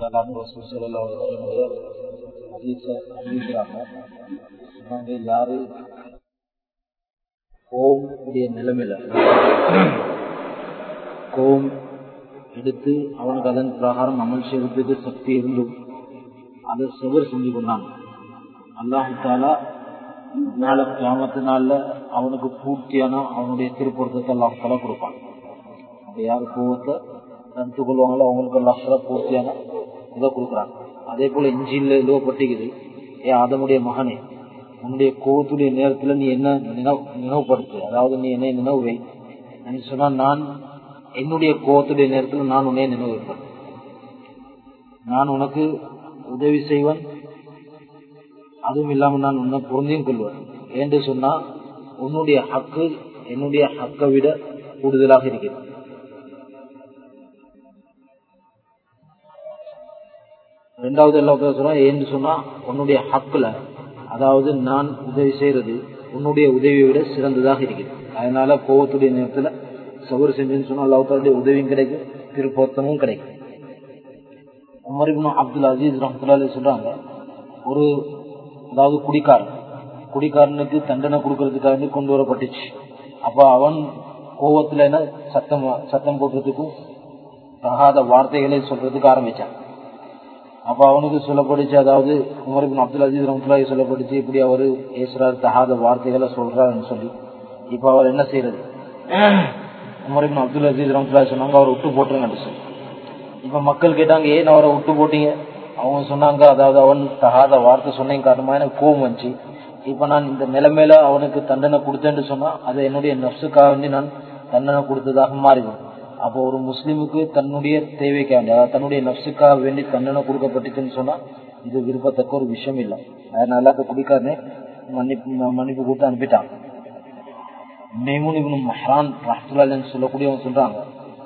எல்லாரும் ரசூல் ஸல்லல்லாஹு அலைஹி வஸல்லம் ஹதீஸ அறிவிக்கிறாங்க சொன்னாங்க யாரு கோம் உடைய நிலைமையில கோம் எடுத்து அவனுக்கு அதன் பிரகாரம் அமல் செய்வதற்கு சக்தி இருந்தும் அதை செவர் செஞ்சு கொண்டான் அல்லாஹு தாலா நாளை கிராமத்து நாள்ல அவனுக்கு பூர்த்தியான அவனுடைய திருப்பொருத்தத்தை அல்லாஹ் தலா கொடுப்பான் அப்ப யார் கோவத்தை தடுத்து கொள்வாங்களோ அவங்களுக்கு அல்லாஹ் பூர்த்தியான இதை கொடுக்குறாங்க அதே போல இஞ்சியில் எழுவப்பட்டிருக்குது ஏன் அதனுடைய மகனே உன்னுடைய கோவத்துடைய நேரத்துல நீ என்ன நினைவு நினைவுபடுத்து அதாவது நீ என்ன நினைவு வை நீ சொன்னா நான் என்னுடைய கோவத்துடைய நேரத்துல நான் உன்னை நினைவு வைப்பேன் நான் உனக்கு உதவி செய்வன் அதுவும் இல்லாம நான் உன்னை பொருந்தியும் கொள்வேன் என்று சொன்னா உன்னுடைய ஹக்கு என்னுடைய ஹக்கை விட கூடுதலாக இருக்கிறது ரெண்டாவது எல்லா சொல்றா ஏன்னு சொன்னா உன்னுடைய ஹக்குல அதாவது நான் உதவி செய்யறது உன்னுடைய உதவியை விட சிறந்ததாக இருக்குது அதனால கோவத்துடைய நேரத்துல சவுர் செஞ்சுன்னு சொன்னா அல்லாவுடைய உதவியும் கிடைக்கும் திருப்போத்தமும் கிடைக்கும் உமரிபுன் அப்துல் அசீஸ் ரஹமத்துல்லா சொல்றாங்க ஒரு அதாவது குடிக்காரன் குடிக்காரனுக்கு தண்டனை கொடுக்கறதுக்காக கொண்டு வரப்பட்டுச்சு அப்ப அவன் கோவத்துல என்ன சத்தம் சத்தம் போடுறதுக்கும் தகாத வார்த்தைகளை சொல்றதுக்கு ஆரம்பிச்சான் அப்ப அவனுக்கு சொல்லப்படுச்சு அதாவது உமரிபின் அப்துல் அஜீஸ் ரஹமத்துல்லாஹி சொல்லப்படுச்சு இப்படி அவரு பேசுறாரு தகாத வார்த்தைகளை சொல்றாருன்னு சொல்லி இப்ப அவர் என்ன செய்யறது உமரிபின் அப்துல் அஜீஸ் ரஹமத்துல்லாஹி சொன்னாங்க அவர் விட்டு போட்டுருங்கன்னு சொல்லி இப்ப மக்கள் கேட்டாங்க ஏன் அவரை விட்டு போட்டீங்க அவங்க சொன்னாங்க அதாவது அவன் தகாத வார்த்தை சொன்னேன் காரணமா எனக்கு கோபம் வந்துச்சு இப்ப நான் இந்த நிலைமையில அவனுக்கு தண்டனை கொடுத்தேன்னு சொன்னா அது என்னுடைய நப்சுக்காக வேண்டி நான் தண்டனை கொடுத்ததாக மாறிடும் அப்போ ஒரு முஸ்லிமுக்கு தன்னுடைய தேவைக்காக வேண்டி அதாவது தன்னுடைய நப்சுக்காக வேண்டி தண்டனை கொடுக்கப்பட்டுச்சுன்னு சொன்னா இது விருப்பத்தக்க ஒரு விஷயம் இல்லை அதனால அந்த குடிக்காரனே மன்னிப்பு மன்னிப்பு கொடுத்து அனுப்பிட்டான் மேமுன் இவனு மஹ்ரான் ரஹத்துல்லான்னு சொல்லக்கூடியவங்க சொல்றாங்க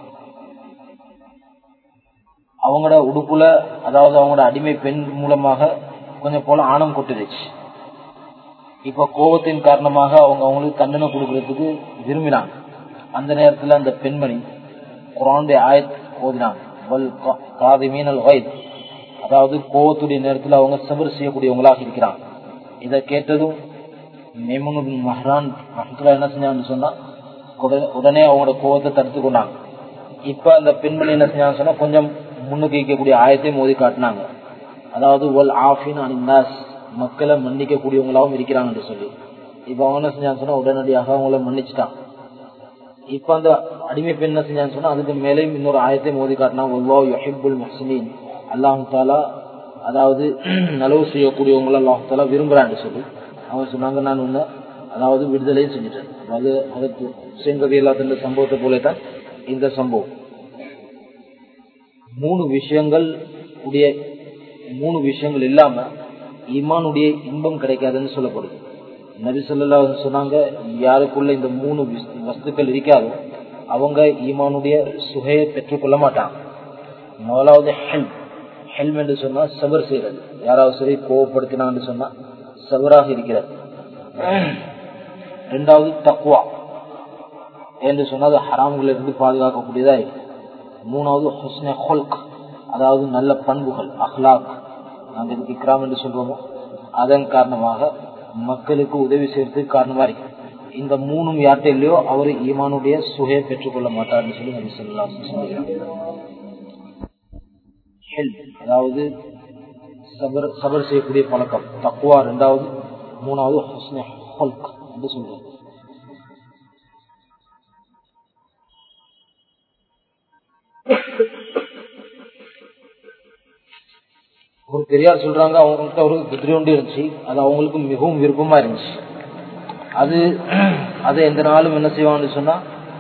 அவங்களோட உடுப்புல அதாவது அவங்களோட அடிமை பெண் மூலமாக கொஞ்சம் போல ஆணம் கொட்டுருச்சு இப்ப கோபத்தின் காரணமாக அவங்க அவங்களுக்கு தண்டனை கொடுக்கறதுக்கு விரும்பினாங்க அந்த நேரத்துல அந்த பெண்மணி குரானுடைய ஆயத் ஓதினாங்க அதாவது கோபத்துடைய நேரத்துல அவங்க சபர் செய்யக்கூடியவங்களாக இருக்கிறாங்க இதை கேட்டதும் மேமுன் மஹ்ரான் என்ன செஞ்சாங்கன்னு சொன்னா உடனே அவங்களோட கோபத்தை தடுத்து கொண்டாங்க இப்ப அந்த பெண்மணி என்ன செஞ்சாங்க சொன்னா கொஞ்சம் முன்னுக்கு வைக்கக்கூடிய ஆயத்தை மோதி காட்டினாங்க அதாவது ஒல் ஆஃபின் அனிந்தாஸ் மக்களை மன்னிக்க கூடியவங்களாவும் இருக்கிறாங்கன்னு சொல்லி இப்ப அவங்க என்ன செஞ்சாங்க சொன்னா உடனடியாக அவங்கள மன்னிச்சுட்டான் இப்ப அந்த அடிமை பெண் என்ன செஞ்சான்னு சொன்னா அதுக்கு மேலேயும் இன்னொரு ஆயத்தை மோதி காட்டினா ஒவ்வா யஹிபுல் முஹ்சினின் அல்லாஹு தாலா அதாவது நலவு செய்யக்கூடியவங்களை அல்லாஹு தாலா விரும்புறான்னு சொல்லி அவங்க சொன்னாங்க நான் உன்ன அதாவது விடுதலையும் செஞ்சுட்டேன் அது அதற்கு செங்கதி எல்லாத்தின் சம்பவத்தை போல தான் இந்த சம்பவம் மூணு விஷயங்கள் உடைய மூணு விஷயங்கள் இல்லாம ஈமானுடைய இன்பம் கிடைக்காதுன்னு சொல்லப்படுது நபி சொல்லா சொன்னாங்க யாருக்குள்ள இந்த மூணு வஸ்துக்கள் இருக்காதோ அவங்க ஈமானுடைய சுகையை பெற்றுக்கொள்ள மாட்டாங்க முதலாவது ஹெல்ம் ஹெல்ம் என்று சொன்னா சபர் செய்யறது யாராவது சரி கோவப்படுத்தினான்னு சொன்னா சபராக இருக்கிறது ரெண்டாவது தக்குவா என்று சொன்னா அது ஹராம்கள் இருந்து பாதுகாக்கக்கூடியதா இருக்கு மூணாவது ஹுஸ்னே ஹொல்க் அதாவது நல்ல பண்புகள் அஹ்லாக் நாங்கள் இதுக்கு இக்ராம் என்று சொல்றோமோ அதன் காரணமாக மக்களுக்கு உதவி செய்யறதுக்கு காரணமா இருக்கு இந்த மூணும் யார்கிட்ட இல்லையோ அவர் ஈமானுடைய சுகையை பெற்றுக்கொள்ள மாட்டார்னு சொல்லி நபி சொல்லலாம் அதாவது சபர் சபர் செய்யக்கூடிய பழக்கம் தக்குவா ரெண்டாவது மூணாவது ஹுஸ்னே ஹொல்க் என்று சொல்றோம் ஒரு பெரியார் சொல்றாங்க அவங்கள்ட்ட ஒரு குதிரை ஒன்று இருந்துச்சு அது அவங்களுக்கு மிகவும் விருப்பமா இருந்துச்சு அது அதை எந்த நாளும் என்ன செய்வாங்கன்னு சொன்னா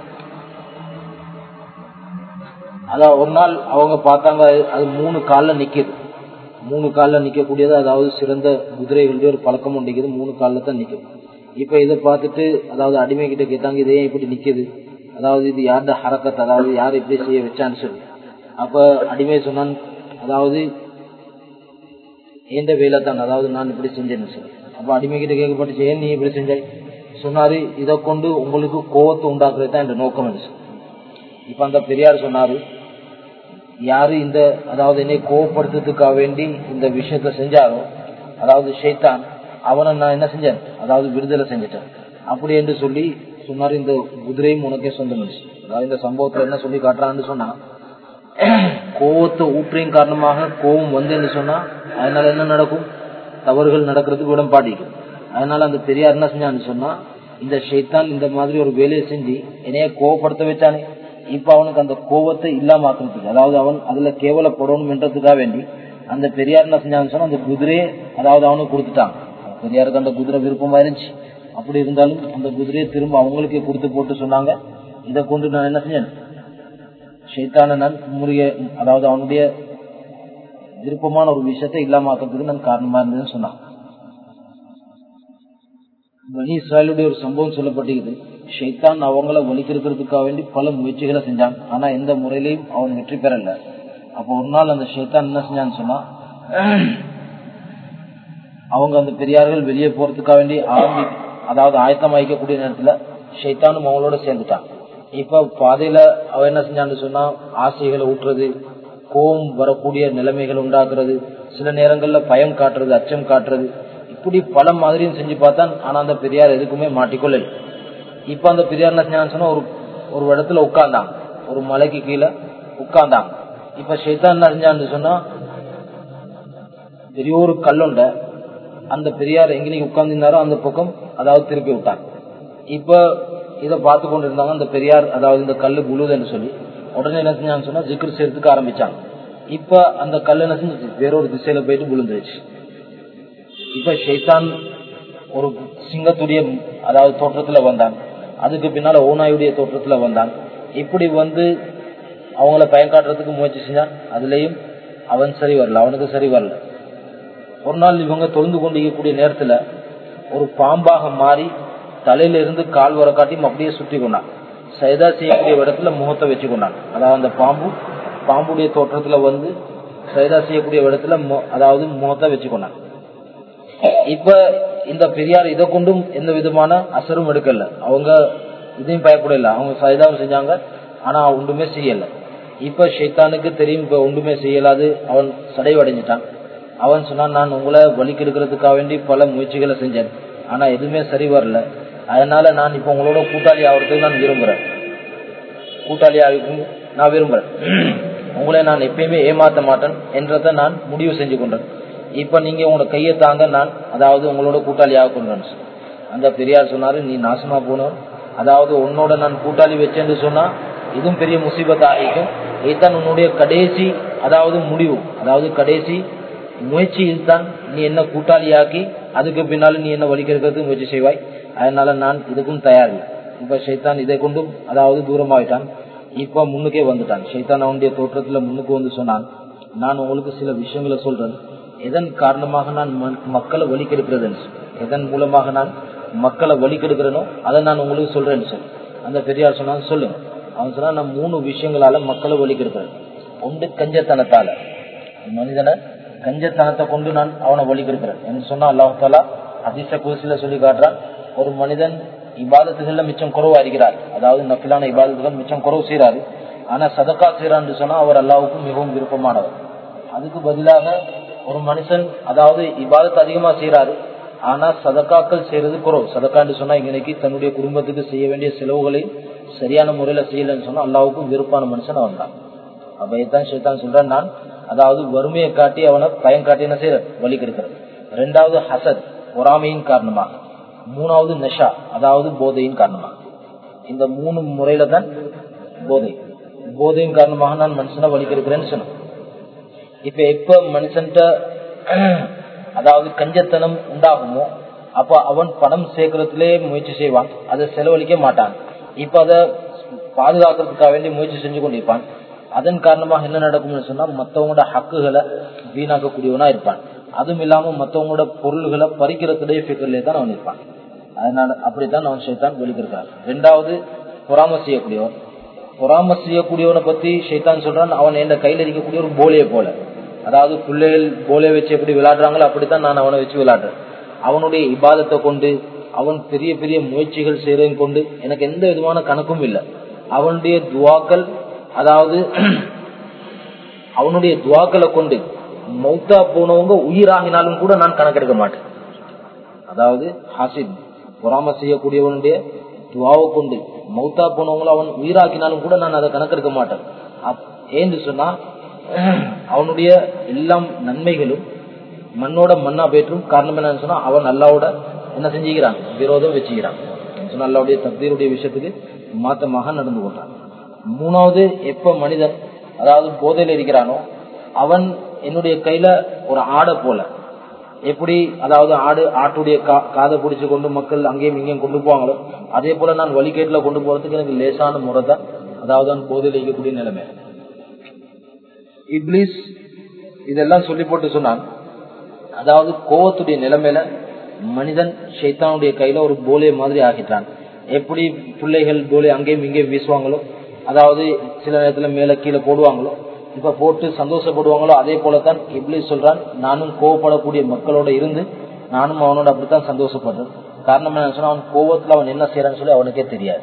அதான் ஒரு நாள் அவங்க பார்த்தாங்க அது மூணு காலில் நிக்குது மூணு காலில் நிக்கக்கூடியது அதாவது சிறந்த குதிரைகளுடைய ஒரு பழக்கம் உண்டிக்குது மூணு காலில் தான் நிக்குது இப்ப இதை பார்த்துட்டு அதாவது அடிமை கிட்ட கேட்டாங்க இதே இப்படி நிக்குது அதாவது இது யாருடைய ஹரக்கத் அதாவது யார் இப்படி செய்ய வச்சான்னு சொல்லி அப்ப அடிமை சொன்னான் அதாவது எந்த வேலை தான் அதாவது நான் இப்படி செஞ்சேன்னு சொல்லி அப்ப அடிமை கிட்ட கேட்கப்பட்டுச்சு ஏன் நீ இப்படி செஞ்சாய் சொன்னாரு இதை கொண்டு உங்களுக்கு கோவத்தை உண்டாக்குறது தான் என்ற நோக்கம் இருந்துச்சு இப்ப அந்த பெரியார் சொன்னாரு யாரு இந்த அதாவது என்னை கோவப்படுத்துறதுக்காக வேண்டி இந்த விஷயத்த செஞ்சாரோ அதாவது ஷைத்தான் அவனை நான் என்ன செஞ்சேன் அதாவது விடுதலை செஞ்சுட்டேன் அப்படி என்று சொல்லி சொன்னாரு இந்த குதிரையும் உனக்கே சொந்தம் அதாவது இந்த சம்பவத்துல என்ன சொல்லி காட்டுறான்னு சொன்னா கோவத்தை ஊற்றின் காரணமாக கோபம் வந்து என்று சொன்னா அதனால என்ன நடக்கும் தவறுகள் நடக்கிறதுக்கு இடம் பாடிக்கும் அதனால அந்த பெரியார் என்ன செஞ்சான்னு சொன்னா இந்த ஷைத்தான் இந்த மாதிரி ஒரு வேலையை செஞ்சு என்னைய கோவப்படுத்த வச்சானே இப்ப அவனுக்கு அந்த கோவத்தை இல்லாம ஆக்குறதுக்கு அதாவது அவன் அதுல கேவலப்படணும் என்றதுக்காக வேண்டி அந்த பெரியார் என்ன செஞ்சான்னு சொன்னா அந்த குதிரையை அதாவது அவனுக்கு கொடுத்துட்டான் பெரியாருக்கு அந்த குதிரை விருப்பமா இருந்துச்சு அப்படி இருந்தாலும் அந்த குதிரையை திரும்ப அவங்களுக்கே கொடுத்து போட்டு சொன்னாங்க இதை கொண்டு நான் என்ன செஞ்சேன் ஷைத்தான நான் முறிய அதாவது அவனுடைய விருப்பமான ஒரு விஷயத்தை இல்லாம ஆக்கிறதுக்கு நான் காரணமா இருந்ததுன்னு சொன்னான் பனி இஸ்ராயலுடைய ஒரு சம்பவம் சொல்லப்பட்டிருக்குது ஷைத்தான் அவங்கள வலிக்கிறதுக்காக வேண்டி பல முயற்சிகளை செஞ்சான் ஆனா எந்த முறையிலையும் அவன் வெற்றி பெறல அப்போ ஒரு நாள் அந்த ஷைத்தான் என்ன செஞ்சான்னு சொன்னா அவங்க அந்த பெரியார்கள் வெளியே போறதுக்காக வேண்டி ஆரம்பி அதாவது ஆயத்தம் ஆயிக்கக்கூடிய நேரத்துல ஷைத்தானும் அவங்களோட சேர்ந்துட்டான் இப்ப பாதையில அவ என்ன செஞ்சான்னு சொன்னா ஆசைகளை ஊட்டுறது கோபம் வரக்கூடிய நிலைமைகள் உண்டாக்குறது சில நேரங்கள்ல பயம் காட்டுறது அச்சம் காட்டுறது இப்படி பல மாதிரியும் செஞ்சு பார்த்தான் ஆனா அந்த பெரியார் எதுக்குமே மாட்டிக்கொள்ளல இப்ப அந்த பெரியார் என்ன செஞ்சான்னு சொன்னா ஒரு ஒரு இடத்துல உட்கார்ந்தாங்க ஒரு மலைக்கு கீழே உட்கார்ந்தாங்க இப்ப ஷைத்தான் என்ன செஞ்சான்னு சொன்னா பெரிய ஒரு கல்லுண்ட அந்த பெரியார் எங்க நீங்க உட்கார்ந்திருந்தாரோ அந்த பக்கம் அதாவது திருப்பி விட்டாங்க இப்ப இதை பார்த்து கொண்டு இருந்தாங்க அந்த பெரியார் அதாவது இந்த கல்லு புழுதுன்னு சொல்லி உடனே என்ன செஞ்சாங்கன்னு சொன்னா ஜிக்ரு சேர்த்துக்க ஆரம்பிச்சாங்க இப்ப அந்த கல் என்ன செஞ்சு வேறொரு திசையில போயிட்டு விழுந்துருச்சு இப்ப ஷைத்தான் ஒரு சிங்கத்துடைய அதாவது தோற்றத்துல வந்தான் அதுக்கு பின்னால ஓனாயுடைய தோற்றத்துல வந்தான் இப்படி வந்து அவங்கள பயன் காட்டுறதுக்கு முயற்சி செஞ்சான் அதுலயும் அவன் சரி வரல அவனுக்கு சரி வரல ஒரு நாள் இவங்க தொழுந்து கொண்டிருக்கக்கூடிய நேரத்துல ஒரு பாம்பாக மாறி தலையில இருந்து கால் வர காட்டியும் அப்படியே சுற்றி கொண்டான் சைதா செய்யக்கூடிய இடத்துல முகத்தை வச்சு கொண்டான் அதாவது அந்த பாம்பு பாம்புடைய தோற்றத்துல வந்து சைதா செய்யக்கூடிய இடத்துல அதாவது முகத்தை வச்சு கொண்டான் இப்ப இந்த பெரியார் இதை கொண்டும் எந்த விதமான அசரும் எடுக்கல அவங்க இதையும் பயப்படல அவங்க சைதாவும் செஞ்சாங்க ஆனா ஒன்றுமே செய்யல இப்ப ஷைத்தானுக்கு தெரியும் இப்ப ஒன்றுமே செய்யலாது அவன் சடைவடைஞ்சிட்டான் அவன் சொன்னான் நான் உங்களை வலிக்கு எடுக்கிறதுக்காக வேண்டி பல முயற்சிகளை செஞ்சேன் ஆனா எதுவுமே சரி வரல அதனால நான் இப்ப உங்களோட கூட்டாளி ஆகிறதுக்கு நான் விரும்புறேன் கூட்டாளி ஆகும் நான் விரும்புறேன் உங்களை நான் எப்பயுமே ஏமாத்த மாட்டேன் என்றதை நான் முடிவு செஞ்சு கொண்டேன் இப்ப நீங்க உங்களோட கையை தாங்க நான் அதாவது உங்களோட கூட்டாளி ஆக கொண்டேன் அந்த பெரியார் சொன்னாரு நீ நாசமா போனோம் அதாவது உன்னோட நான் கூட்டாளி வச்சேன்னு சொன்னா இதுவும் பெரிய முசீபத் ஆகிக்கும் இதுதான் உன்னுடைய கடைசி அதாவது முடிவு அதாவது கடைசி முயற்சி இதுதான் நீ என்ன கூட்டாளியாக்கி அதுக்கு பின்னால நீ என்ன வலிக்கிறதுக்கு முயற்சி செய்வாய் அதனால நான் இதுக்கும் தயார் இப்ப ஷைத்தான் இதை கொண்டும் அதாவது தூரமாயிட்டான் இப்ப முன்னுக்கே வந்துட்டான் ஷைத்தான் அவனுடைய தோற்றத்துல முன்னுக்கு வந்து சொன்னான் நான் உங்களுக்கு சில விஷயங்களை சொல்றேன் எதன் காரணமாக நான் மக்களை வலிக்கெடுக்கிறதுன்னு எதன் மூலமாக நான் மக்களை வலிக்கெடுக்கிறேனோ அதை நான் உங்களுக்கு சொல்றேன்னு சொல்லி அந்த பெரியார் சொன்னாங்க சொல்லுங்க அவன் சொன்னா நான் மூணு விஷயங்களால மக்களை வலிக்கெடுக்கிறேன் ஒன்று கஞ்சத்தனத்தால மனிதனை கஞ்சத்தனத்தை கொண்டு நான் அவனை வலிக்கெடுக்கிறேன் என்று சொன்னா அல்லாஹாலா அதிர்ஷ்ட குசில சொல்லி காட்டுறான் ஒரு மனிதன் இபாதத்துகள்ல மிச்சம் குறவா இருக்கிறார் அதாவது நக்கிலான இபாதத்துகள் மிச்சம் குறவு செய்யறாரு ஆனா சதக்கா செய்யறான்னு சொன்னா அவர் அல்லாவுக்கும் மிகவும் விருப்பமானவர் அதுக்கு பதிலாக ஒரு மனுஷன் அதாவது இபாதத்தை அதிகமா செய்யறாரு ஆனா சதக்காக்கள் செய்யறது குறவு சதக்கான்னு சொன்னா இன்னைக்கு தன்னுடைய குடும்பத்துக்கு செய்ய வேண்டிய செலவுகளை சரியான முறையில செய்யலன்னு சொன்னா அல்லாவுக்கும் விருப்பான மனுஷன் அவன் தான் அப்ப இதான் சேத்தான் சொல்றான் நான் அதாவது வறுமையை காட்டி அவனை பயம் காட்டி என்ன செய்யற வழி கெடுக்கிறது ரெண்டாவது ஹசத் பொறாமையின் காரணமாக மூணாவது நெஷா அதாவது போதையின் காரணமாக இந்த மூணு முறையில தான் போதை போதையின் காரணமாக நான் மனுஷனை வழி கெடுக்கிறேன்னு சொன்னேன் இப்ப எப்ப மனுஷன்ட்ட அதாவது கஞ்சத்தனம் உண்டாகுமோ அப்ப அவன் பணம் சேர்க்கறதுலே முயற்சி செய்வான் அதை செலவழிக்க மாட்டான் இப்ப அதை பாதுகாக்கிறதுக்காக வேண்டி முயற்சி செஞ்சு கொண்டிருப்பான் அதன் காரணமாக என்ன நடக்கும்னு சொன்னா மத்தவங்களோட ஹக்குகளை வீணாக்கக்கூடியவனா இருப்பான் அதுவும் இல்லாம மத்தவங்களோட பொருள்களை பறிக்கிறதுடைய ஃபிகர்லே தான் அவன் இருப்பான் அதனால அப்படித்தான் அவன் ஷைத்தான் வெளிக்கிருக்கான் ரெண்டாவது பொறாம செய்யக்கூடியவன் பொறாம செய்யக்கூடியவனை பத்தி ஷைத்தான் சொல்றான் அவன் என் கையில இருக்கக்கூடிய ஒரு போலையை போல அதாவது பிள்ளைகள் போலே வச்சு எப்படி விளையாடுறாங்களோ அப்படித்தான் நான் அவனை வச்சு விளையாடுறேன் அவனுடைய இபாதத்தை கொண்டு அவன் பெரிய பெரிய முயற்சிகள் செய்யறதையும் கொண்டு எனக்கு எந்த விதமான கணக்கும் இல்லை அவனுடைய துவாக்கள் அதாவது அவனுடைய துவாக்களை கொண்டு மௌத்தா போனவங்க உயிராகினாலும் கூட நான் கணக்கெடுக்க மாட்டேன் அதாவது ஹாசித் பொறாம செய்யக்கூடியவனுடைய துவாவை கொண்டு மௌத்தா போனவங்கள அவன் உயிராக்கினாலும் கூட நான் அதை கணக்கெடுக்க மாட்டேன் ஏன்னு சொன்னா அவனுடைய எல்லாம் நன்மைகளும் மண்ணோட மண்ணா பேற்றும் காரணம் என்னன்னு சொன்னா அவன் அல்லாவோட என்ன செஞ்சுக்கிறான் விரோதம் வச்சுக்கிறான் சொன்னா அல்லாவுடைய தக்தீருடைய விஷயத்துக்கு மாத்தமாக நடந்து கொண்டான் மூணாவது எப்ப மனிதன் அதாவது போதையில இருக்கிறானோ அவன் என்னுடைய கையில ஒரு ஆடை போல எப்படி அதாவது ஆடு ஆட்டுடைய காதை பிடிச்சு கொண்டு மக்கள் அங்கேயும் இங்கேயும் கொண்டு போவாங்களோ அதே போல நான் வழிகேட்டுல கொண்டு போறதுக்கு எனக்கு லேசான முறை தான் அதாவது நான் போதையில் இருக்கக்கூடிய நிலைமை இப்ளீஸ் இதெல்லாம் சொல்லி போட்டு சொன்னான் அதாவது கோவத்துடைய நிலைமையில மனிதன் ஷைத்தானுடைய கையில ஒரு போலே மாதிரி ஆகிட்டான் எப்படி பிள்ளைகள் போலே அங்கேயும் இங்கேயும் வீசுவாங்களோ அதாவது சில நேரத்துல மேல கீழே போடுவாங்களோ இப்ப போட்டு சந்தோஷப்படுவாங்களோ அதே போலத்தான் இப்படி சொல்றான் நானும் கோவப்படக்கூடிய மக்களோட இருந்து நானும் அவனோட அப்படித்தான் சந்தோஷப்படுறேன் காரணம் என்ன சொன்னா அவன் கோவத்துல அவன் என்ன செய்யறான்னு சொல்லி அவனுக்கே தெரியாது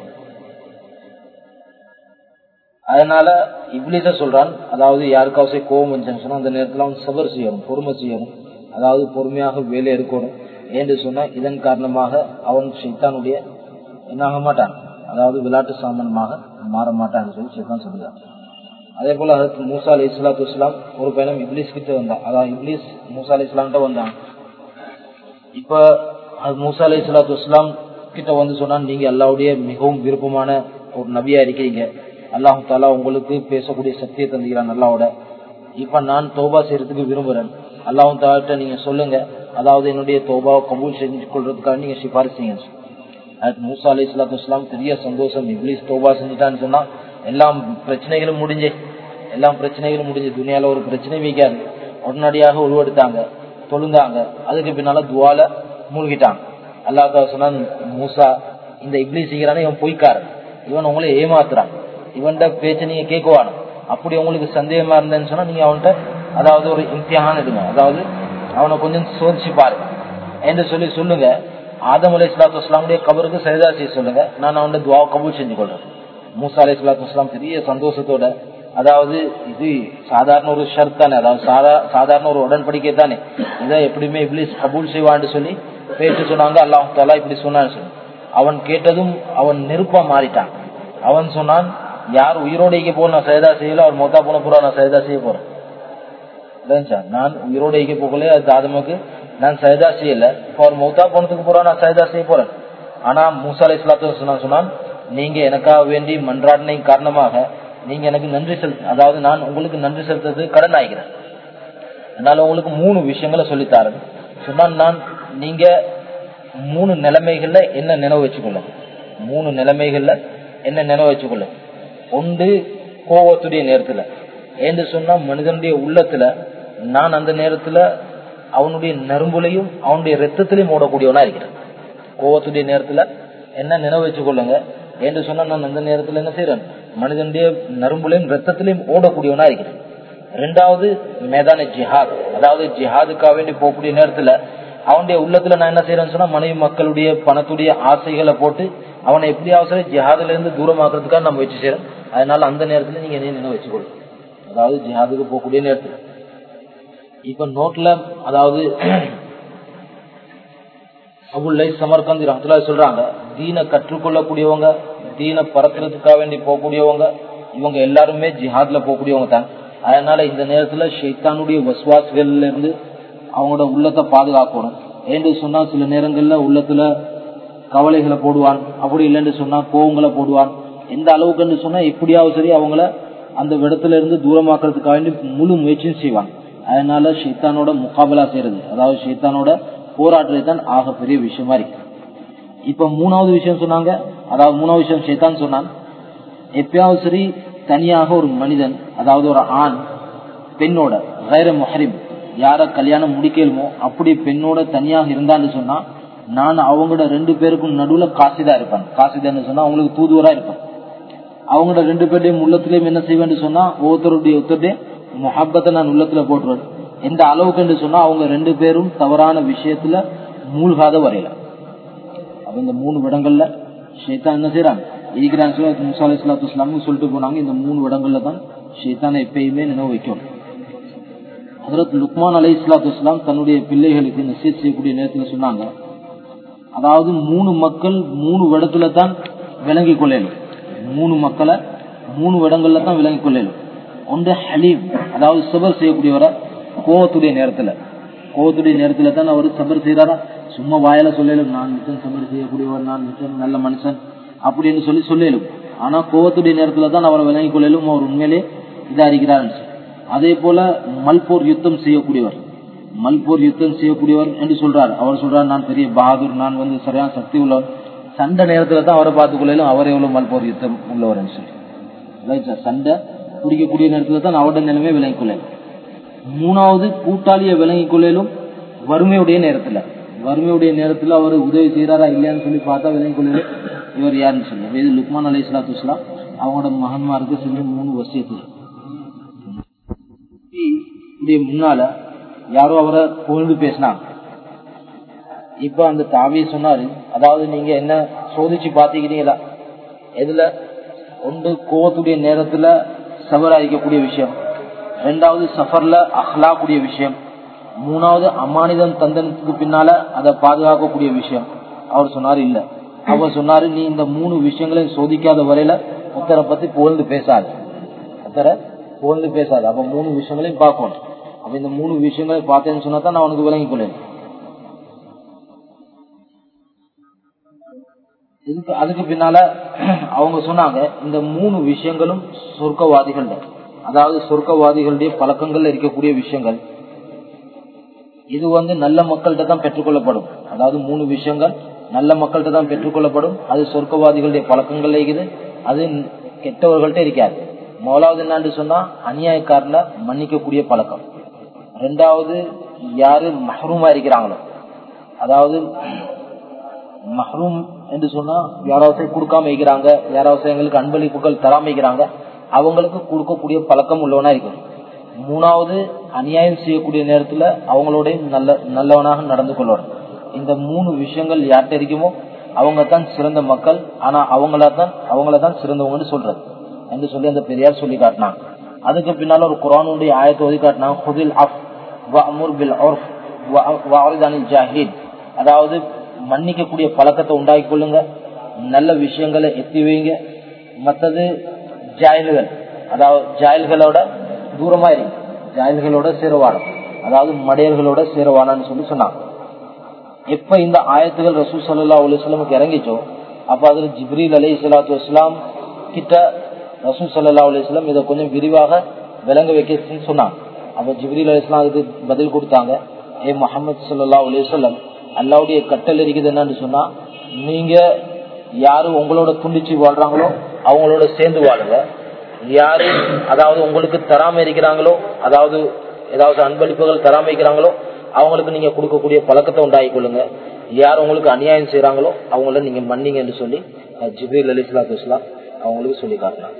அதனால இப்ளீஸ சொல்றான் அதாவது யாருக்காவது கோவம் வந்துச்சுன்னு சொன்னா அந்த நேரத்துல அவன் சபர் செய்யணும் பொறுமை செய்யணும் அதாவது பொறுமையாக வேலை எடுக்கணும் என்று சொன்னா இதன் காரணமாக அவன் சைத்தானுடைய என்னாக மாட்டான் அதாவது விளையாட்டு சாமானமாக மாற மாட்டான் சொல்லி சைத்தான் சொல்லுறான் அதே போல அதற்கு மூசா அலி இஸ்லாத்து இஸ்லாம் ஒரு பயணம் இப்ளீஸ் கிட்ட வந்தான் அதாவது இப்ளீஸ் மூசா அலி இஸ்லாம்கிட்ட வந்தான் இப்ப அது மூசா அலி இஸ்லாத்து இஸ்லாம் கிட்ட வந்து சொன்னா நீங்க அல்லாவுடைய மிகவும் விருப்பமான ஒரு நபியா இருக்கிறீங்க அல்லாஹு தாலா உங்களுக்கு பேசக்கூடிய சக்தியை தந்துக்கிறான் அல்லாவோட இப்ப நான் தோபா செய்யறதுக்கு விரும்புறேன் அல்லாஹு தாலிட்ட நீங்க சொல்லுங்க அதாவது என்னுடைய தோபாவை கபூல் செஞ்சு கொள்றதுக்காக நீங்க சிபாரிசு செய்யுங்க மூசா அலி இஸ்லாத்து இஸ்லாம் பெரிய சந்தோஷம் இப்ளீஸ் தோபா செஞ்சுட்டான்னு சொன்னா எல்லாம் பிரச்சனைகளும் முடிஞ்சு எல்லாம் பிரச்சனைகளும் முடிஞ்சு துணியால ஒரு பிரச்சனை வைக்காது உடனடியாக உருவெடுத்தாங்க தொழுந்தாங்க அதுக்கு பின்னால துவால மூழ்கிட்டாங்க அல்லாஹ் சொன்னான் மூசா இந்த இப்ளி செய்கிறானே இவன் பொய்க்காரன் இவன் உங்களை ஏமாத்துறான் இவன்ட பேச்ச நீங்க கேட்குவானு அப்படி உங்களுக்கு சந்தேகமா இருந்தேன்னு சொன்னா நீங்க அவன்கிட்ட அதாவது ஒரு இம்தியான் எடுங்க அதாவது அவனை கொஞ்சம் சோதிச்சு பாருங்க என்று சொல்லி சொல்லுங்க ஆதம் அலி இஸ்லாத்து இஸ்லாமுடைய கபருக்கு சரிதா செய்ய சொல்லுங்க நான் அவன் துவா கபூல் செஞ்சு கொள்றேன் மூசா அலி இஸ்லாத்து இஸ்லாம் பெரிய சந்தோஷத்தோட அதாவது இது சாதாரண ஒரு ஷர்த் தானே அதாவது சாதாரண ஒரு உடன்படிக்கை தானே இதை எப்படியுமே இப்ளீஸ் கபூல் செய்வான்னு சொல்லி பேச்சு சொன்னாங்க அல்லாஹ் தாலா இப்படி சொன்னான்னு சொல்லி அவன் கேட்டதும் அவன் நெருப்பா மாறிட்டான் அவன் சொன்னான் யார் உயிரோடு இங்க போ நான் சைதா செய்யல அவர் மொத்தா போன பூரா நான் சைதா செய்ய போறேன் நான் உயிரோடு இங்க போகல அது ஆதமுக்கு நான் சைதா செய்யல இப்ப அவர் மௌத்தா போனதுக்கு பூரா நான் சைதா செய்ய போறேன் ஆனா மூசா அலி இஸ்லாத்து சொன்னான் நீங்க எனக்காக வேண்டி மன்றாடினை காரணமாக நீங்க எனக்கு நன்றி செலுத்த அதாவது நான் உங்களுக்கு நன்றி செலுத்துறது கடன் ஆகிறேன் அதனால உங்களுக்கு மூணு விஷயங்களை சொல்லித்தாரேன் சொன்னால் நான் நீங்க மூணு நிலைமைகள்ல என்ன நினைவு வச்சுக்கொள்ள மூணு நிலைமைகள்ல என்ன நினைவு வச்சுக்கொள்ள ஒன்று கோவத்துடைய நேரத்துல ஏன்னு சொன்னா மனிதனுடைய உள்ளத்துல நான் அந்த நேரத்துல அவனுடைய நரம்புலையும் அவனுடைய ரத்தத்திலையும் ஓடக்கூடியவனா இருக்கிறேன் கோவத்துடைய நேரத்துல என்ன நினைவு வச்சுக்கொள்ளுங்க என்று சொன்னா நான் அந்த நேரத்துல என்ன செய்யறேன் மனிதனுடைய நரம்புலையும் ரத்தத்திலையும் ஓடக்கூடியவனா இருக்கிறேன் ரெண்டாவது மேதான ஜிஹாத் அதாவது ஜிஹாதுக்காக வேண்டி போகக்கூடிய நேரத்துல அவனுடைய உள்ளத்துல நான் என்ன செய்யறேன்னு சொன்னா மனைவி மக்களுடைய பணத்துடைய ஆசைகளை போட்டு அவனை எப்படியாவது சரி ஜிஹாதுல இருந்து தூரமாக்குறதுக்காக நம்ம வச்சு செய்யறோம் அதனால அந்த நேரத்துல நீங்க என்ன வச்சுக்கொள்ளும் அதாவது ஜிஹாதுக்கு போகக்கூடிய நேரத்துல இப்ப நோட்ல அதாவது அபுல்லை சமர்கந்த் ரஹத்துல்லா சொல்றாங்க தீனை கற்றுக்கொள்ளக்கூடியவங்க தீனை பறக்கிறதுக்காக வேண்டி போகக்கூடியவங்க இவங்க எல்லாருமே ஜிஹாத்ல போகக்கூடியவங்க தான் அதனால இந்த நேரத்துல ஷைத்தானுடைய வசுவாசுகள்ல இருந்து அவங்களோட உள்ளத்தை பாதுகாக்கணும் ஏன்னு சொன்னா சில நேரங்கள்ல உள்ளத்துல கவலைகளை போடுவான் அப்படி இல்லைன்னு சொன்னா கோவங்களை போடுவான் எந்த அளவுக்குன்னு சொன்னா எப்படியாவது சரி அவங்கள அந்த இடத்துல இருந்து தூரமாக்குறதுக்காக வேண்டி முழு முயற்சியும் செய்வாங்க அதனால ஷைத்தானோட முகாபலா செய்யறது அதாவது ஷைத்தானோட போராடுறது தான் ஆக பெரிய விஷயமா இருக்கு இப்ப மூணாவது விஷயம் சொன்னாங்க அதாவது மூணாவது விஷயம் ஷைத்தான் சொன்னான் எப்பயாவது சரி தனியாக ஒரு மனிதன் அதாவது ஒரு ஆண் பெண்ணோட கைர மஹரிம் யார கல்யாணம் முடிக்கலுமோ அப்படி பெண்ணோட தனியாக இருந்தான்னு சொன்னா நான் அவங்களோட ரெண்டு பேருக்கும் நடுவுல காசிதா இருப்பேன் காசிதான்னு சொன்னா அவங்களுக்கு தூதுவரா இருப்பேன் அவங்களோட ரெண்டு பேருடையும் உள்ளத்திலையும் என்ன செய்வேன்னு சொன்னா ஒவ்வொருத்தருடைய ஒருத்தருடைய முஹப்பத்தை நான் உள்ளத்துல போட்டுருவேன் எந்த அளவுக்கு என்று சொன்னா அவங்க ரெண்டு பேரும் தவறான விஷயத்துல மூழ்காத வரையில அப்ப இந்த மூணு இடங்கள்ல ஷேத்தான் என்ன செய்யறாங்க இருக்கிறாங்க முசா அலி இஸ்லாத்து இஸ்லாமும் சொல்லிட்டு போனாங்க இந்த மூணு இடங்கள்ல தான் ஷேத்தானை எப்பயுமே நினைவு வைக்கணும் ஹசரத் லுக்மான் அலை இஸ்லாத்து இஸ்லாம் தன்னுடைய பிள்ளைகளுக்கு நசீத் செய்யக்கூடிய நேரத்தில் சொன்னாங்க அதாவது மூணு மக்கள் மூணு இடத்துல தான் விளங்கிக் கொள்ளணும் மூணு மக்களை மூணு இடங்கள்ல தான் விளங்கிக் கொள்ளணும் ஒன்று ஹலீம் அதாவது சபர் செய்யக்கூடியவரை கோவத்துடைய நேரத்துல கோவத்துடைய நேரத்துல தான் அவர் சபர் செய்யறாரா சும்மா வாயில சொல்லலும் நான் மிச்சம் சபர் செய்யக்கூடியவர் நான் மிச்சம் நல்ல மனுஷன் அப்படின்னு சொல்லி சொல்லலும் ஆனா கோவத்துடைய நேரத்துல தான் அவரை விளங்கிக் கொள்ளலும் அவர் உண்மையிலே இதா இருக்கிறார் அதே போல மல்போர் யுத்தம் செய்யக்கூடியவர் மல்போர் யுத்தம் செய்யக்கூடியவர் என்று சொல்றார் அவர் சொல்றார் நான் பெரிய பகாதூர் நான் வந்து சரியான சக்தி உள்ளவர் சண்டை நேரத்துல தான் அவரை பார்த்துக் கொள்ளையிலும் அவர் எவ்வளவு மல்போர் யுத்தம் உள்ளவர் சொல்லி சண்டை குடிக்கக்கூடிய நேரத்துல தான் அவருடைய நிலைமை விளங்கிக் கொள்ள மூணாவது கூட்டாளியை விளங்கிக் கொள்ளையிலும் வறுமையுடைய நேரத்துல வறுமையுடைய நேரத்துல அவர் உதவி செய்யறாரா இல்லையான்னு சொல்லி பார்த்தா விளங்கிக் கொள்ளையிலும் இவர் யாருன்னு சொல்லுவார் இது லுக்மான் அலி இஸ்லாத்து இஸ்லாம் அவங்களோட மகன்மாருக்கு செஞ்ச மூணு வசியத்து முன்னால யாரோ அவரை புகழ்ந்து பேசினாங்க இப்ப அந்த தாவி சொன்னாரு அதாவது நீங்க என்ன சோதிச்சு பாத்துக்கிறீங்களா எதுல ஒன்று கோவத்துடைய நேரத்துல சபராதிக்கக்கூடிய விஷயம் ரெண்டாவது சஃபர்ல அஹ்லாக்கூடிய விஷயம் மூணாவது அமானிதம் தந்தனத்துக்கு பின்னால அதை பாதுகாக்கக்கூடிய விஷயம் அவர் சொன்னாரு இல்ல அவர் சொன்னாரு நீ இந்த மூணு விஷயங்களையும் சோதிக்காத வரையில ஒருத்தரை பத்தி புகழ்ந்து பேசாது ஒருத்தரை புகழ்ந்து பேசாது அப்ப மூணு விஷயங்களையும் பார்க்கணும் அப்ப இந்த மூணு விஷயங்களை பார்த்தேன்னு சொன்னா தான் நான் உனக்கு விளங்கிக் கொள்ளேன் இதுக்கு அதுக்கு பின்னால அவங்க சொன்னாங்க இந்த மூணு விஷயங்களும் சொர்க்கவாதிகள் அதாவது சொர்க்கவாதிகளுடைய பழக்கங்கள்ல இருக்கக்கூடிய விஷயங்கள் இது வந்து நல்ல மக்கள்கிட்ட தான் பெற்றுக்கொள்ளப்படும் அதாவது மூணு விஷயங்கள் நல்ல மக்கள்கிட்ட தான் பெற்றுக்கொள்ளப்படும் அது சொர்க்கவாதிகளுடைய பழக்கங்கள்ல இருக்குது அது கெட்டவர்கள்ட்ட இருக்காது முதலாவது என்னன்னு சொன்னா அநியாயக்காரன மன்னிக்கக்கூடிய பழக்கம் ரெண்டாவது யாரு மஹரூமா இருக்கிறாங்களோ அதாவது மஹரூம் என்று சொன்னா யாராவது கொடுக்காம இருக்கிறாங்க யாராவது எங்களுக்கு அன்பளிப்புகள் தராம இருக்கிறாங்க அவங்களுக்கு கொடுக்கக்கூடிய பழக்கம் உள்ளவனா இருக்கும் மூணாவது அநியாயம் செய்யக்கூடிய நேரத்துல அவங்களோட நல்ல நல்லவனாக நடந்து கொள்ளணும் இந்த மூணு விஷயங்கள் யார்கிட்ட இருக்குமோ அவங்க தான் சிறந்த மக்கள் ஆனா அவங்கள தான் அவங்கள தான் சிறந்தவங்கன்னு சொல்றது என்று சொல்லி அந்த பெரியார் சொல்லி காட்டினாங்க அதுக்கு பின்னால ஒரு குரானுடைய ஆயத்தை ஒதுக்கி காட்டினாங்க ஹுதில் அஃப் வஅமுர் பில் உர்ஃப் வஅரித் அனில் ஜாஹில் அதாவது மன்னிக்கக்கூடிய பழக்கத்தை உண்டாக்கி கொள்ளுங்க நல்ல விஷயங்களை எத்தி வைங்க மற்றது ஜாயல்கள் அதாவது ஜாயல்களோட தூரமா இருங்க ஜாயல்களோட சேரவானம் அதாவது மடையர்களோட சேரவானான்னு சொல்லி சொன்னாங்க எப்ப இந்த ஆயத்துகள் ரசூ சல்லா அலுவலமுக்கு இறங்கிச்சோ அப்ப அதுல ஜிப்ரீல் அலி சலாத்து வஸ்லாம் கிட்ட ரசூல் சல்லா அலுவலம் இதை கொஞ்சம் விரிவாக விளங்க வைக்க சொன்னாங்க அப்ப ஜிப்ரீல் அலி இஸ்லாம் அதுக்கு பதில் கொடுத்தாங்க ஏ முகமது சல்லா அலுவலம் அல்லாவுடைய கட்டல் இருக்குது என்னன்னு சொன்னா நீங்க யாரு உங்களோட துண்டிச்சு வாழ்றாங்களோ அவங்களோட சேர்ந்து வாழுங்க யாரு அதாவது உங்களுக்கு தராம இருக்கிறாங்களோ அதாவது ஏதாவது அன்பளிப்புகள் தராம இருக்கிறாங்களோ அவங்களுக்கு நீங்க கொடுக்கக்கூடிய பழக்கத்தை உண்டாகி கொள்ளுங்க யார் உங்களுக்கு அநியாயம் செய்யறாங்களோ அவங்கள நீங்க மன்னிங்க என்று சொல்லி ஜிபீல் அலி இஸ்லாத்து இஸ்லாம் அவங்களுக்கு சொல்லி காட்டினாங்க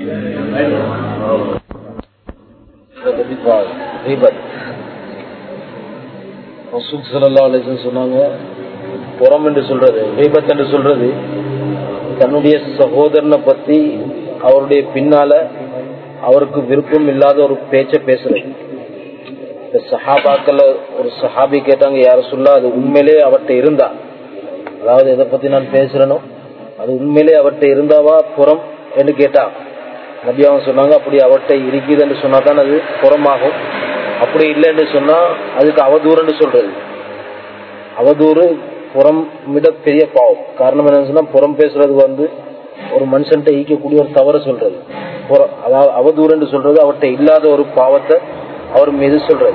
சொன்னாங்க புறம் என்று சொல்றது விபத் என்று சொல்றது தன்னுடைய சகோதரனை பத்தி அவருடைய பின்னால அவருக்கு விருப்பம் இல்லாத ஒரு பேச்ச பேசுறது இந்த சஹாபாக்கள் ஒரு சஹாபி கேட்டாங்க யார சொல்ல அது உண்மையிலே அவர்கிட்ட இருந்தா அதாவது எதை பத்தி நான் பேசுறேனோ அது உண்மையிலே அவர்கிட்ட இருந்தாவா புறம் என்று கேட்டா நபி அவங்க சொன்னாங்க அப்படி அவர்கிட்ட இருக்குதுன்னு சொன்னா தான் அது புறமாகும் அப்படி இல்லைன்னு சொன்னா அதுக்கு அவதூறுன்னு சொல்றது அவதூறு புறம் மிக பெரிய பாவம் காரணம் என்னன்னு சொன்னா புறம் பேசுறது வந்து ஒரு மனுஷன்ட்ட ஈக்கக்கூடிய ஒரு தவறு சொல்றது அதாவது அவதூறுன்னு சொல்றது அவர்கிட்ட இல்லாத ஒரு பாவத்தை அவர் மீது சொல்றது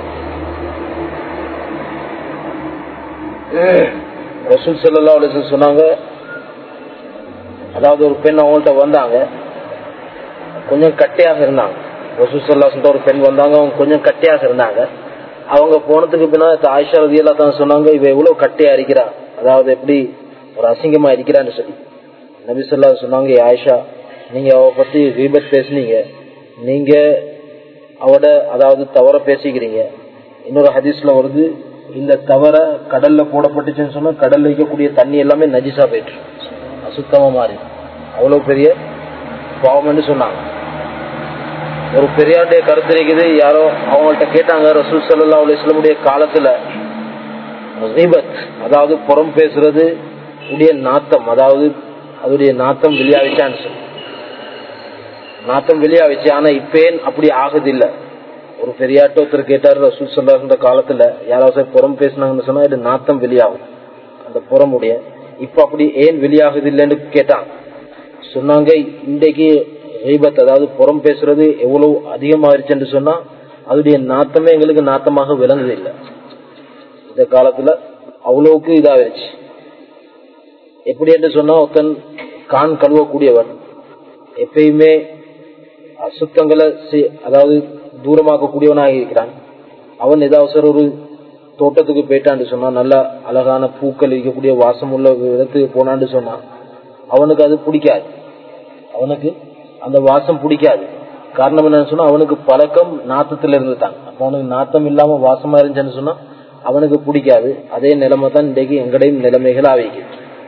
ரசூல் சல்லா அலிசன் சொன்னாங்க அதாவது ஒரு பெண் அவங்கள்ட்ட வந்தாங்க கொஞ்சம் கட்டையாக இருந்தாங்க ரசூல் சல்லா ஒரு பெண் வந்தாங்க அவங்க கொஞ்சம் கட்டையாக இருந்தாங்க அவங்க போனதுக்கு பின்னாடி ஆயிஷா ரதியெல்லா தான் சொன்னாங்க இவ எவ்வளவு கட்டையா இருக்கிறா அதாவது எப்படி ஒரு அசிங்கமா இருக்கிறான்னு சொல்லி நபி சொல்லா சொன்னாங்க ஆயிஷா நீங்க அவ பத்தி விபத் பேசுனீங்க நீங்க அவட அதாவது தவற பேசிக்கிறீங்க இன்னொரு ஹதீஸ்ல வருது இந்த தவற கடல்ல போடப்பட்டுச்சுன்னு சொன்னா கடல்ல வைக்கக்கூடிய தண்ணி எல்லாமே நஜிசா போயிட்டு அசுத்தமா மாறி அவ்வளவு பெரிய பாவம்னு சொன்னாங்க ஒரு பெரியாருடைய கருத்து இருக்குது யாரோ அவங்கள்ட்ட கேட்டாங்க ரசூல் சல்லா அலிஸ்லமுடைய காலத்துல ஹீபத் அதாவது புறம் பேசுறது உடைய நாத்தம் அதாவது அதோடைய நாத்தம் வெளியாவிச்சான்னு சொல்லி நாத்தம் வெளியாவிச்சு ஆனா இப்பேன் அப்படி ஆகுது இல்ல ஒரு பெரியாட்ட ஒருத்தர் கேட்டாரு ரசூல் சல்லாஹ்ன்ற காலத்துல யாராவது புறம் பேசினாங்கன்னு சொன்னா இது நாத்தம் வெளியாகும் அந்த புறமுடைய இப்ப அப்படி ஏன் வெளியாகுது இல்லைன்னு கேட்டான் சொன்னாங்க இன்றைக்கு ஹைபத் அதாவது புறம் பேசுறது எவ்வளவு அதிகமாயிருச்சுன்னு சொன்னா அதோடைய நாத்தமே எங்களுக்கு நாத்தமாக விளங்குது இல்லை இந்த காலத்துல அவ்வளவுக்கு இதாகிருச்சு எப்படி என்று சொன்னா ஒருத்தன் கான் கழுவக்கூடியவன் எப்பயுமே அசுத்தங்களை அதாவது தூரமாக்கக்கூடியவனாக இருக்கிறான் அவன் ஏதாவது ஒரு தோட்டத்துக்கு போயிட்டான்னு சொன்னா நல்லா அழகான பூக்கள் இருக்கக்கூடிய வாசம் உள்ள இடத்துக்கு போனான்னு சொன்னா அவனுக்கு அது பிடிக்காது அவனுக்கு அந்த வாசம் பிடிக்காது காரணம் என்னன்னு சொன்னா அவனுக்கு பழக்கம் நாத்தத்துல இருந்துட்டான் அப்ப அவனுக்கு நாத்தம் இல்லாம வாசமா இருந்துச்சுன்னு சொன்னா அவனுக்கு பிடிக்காது அதே நிலைமை தான் இன்றைக்கு எங்கடையும் நிலைமைகள் ஆவிக்குது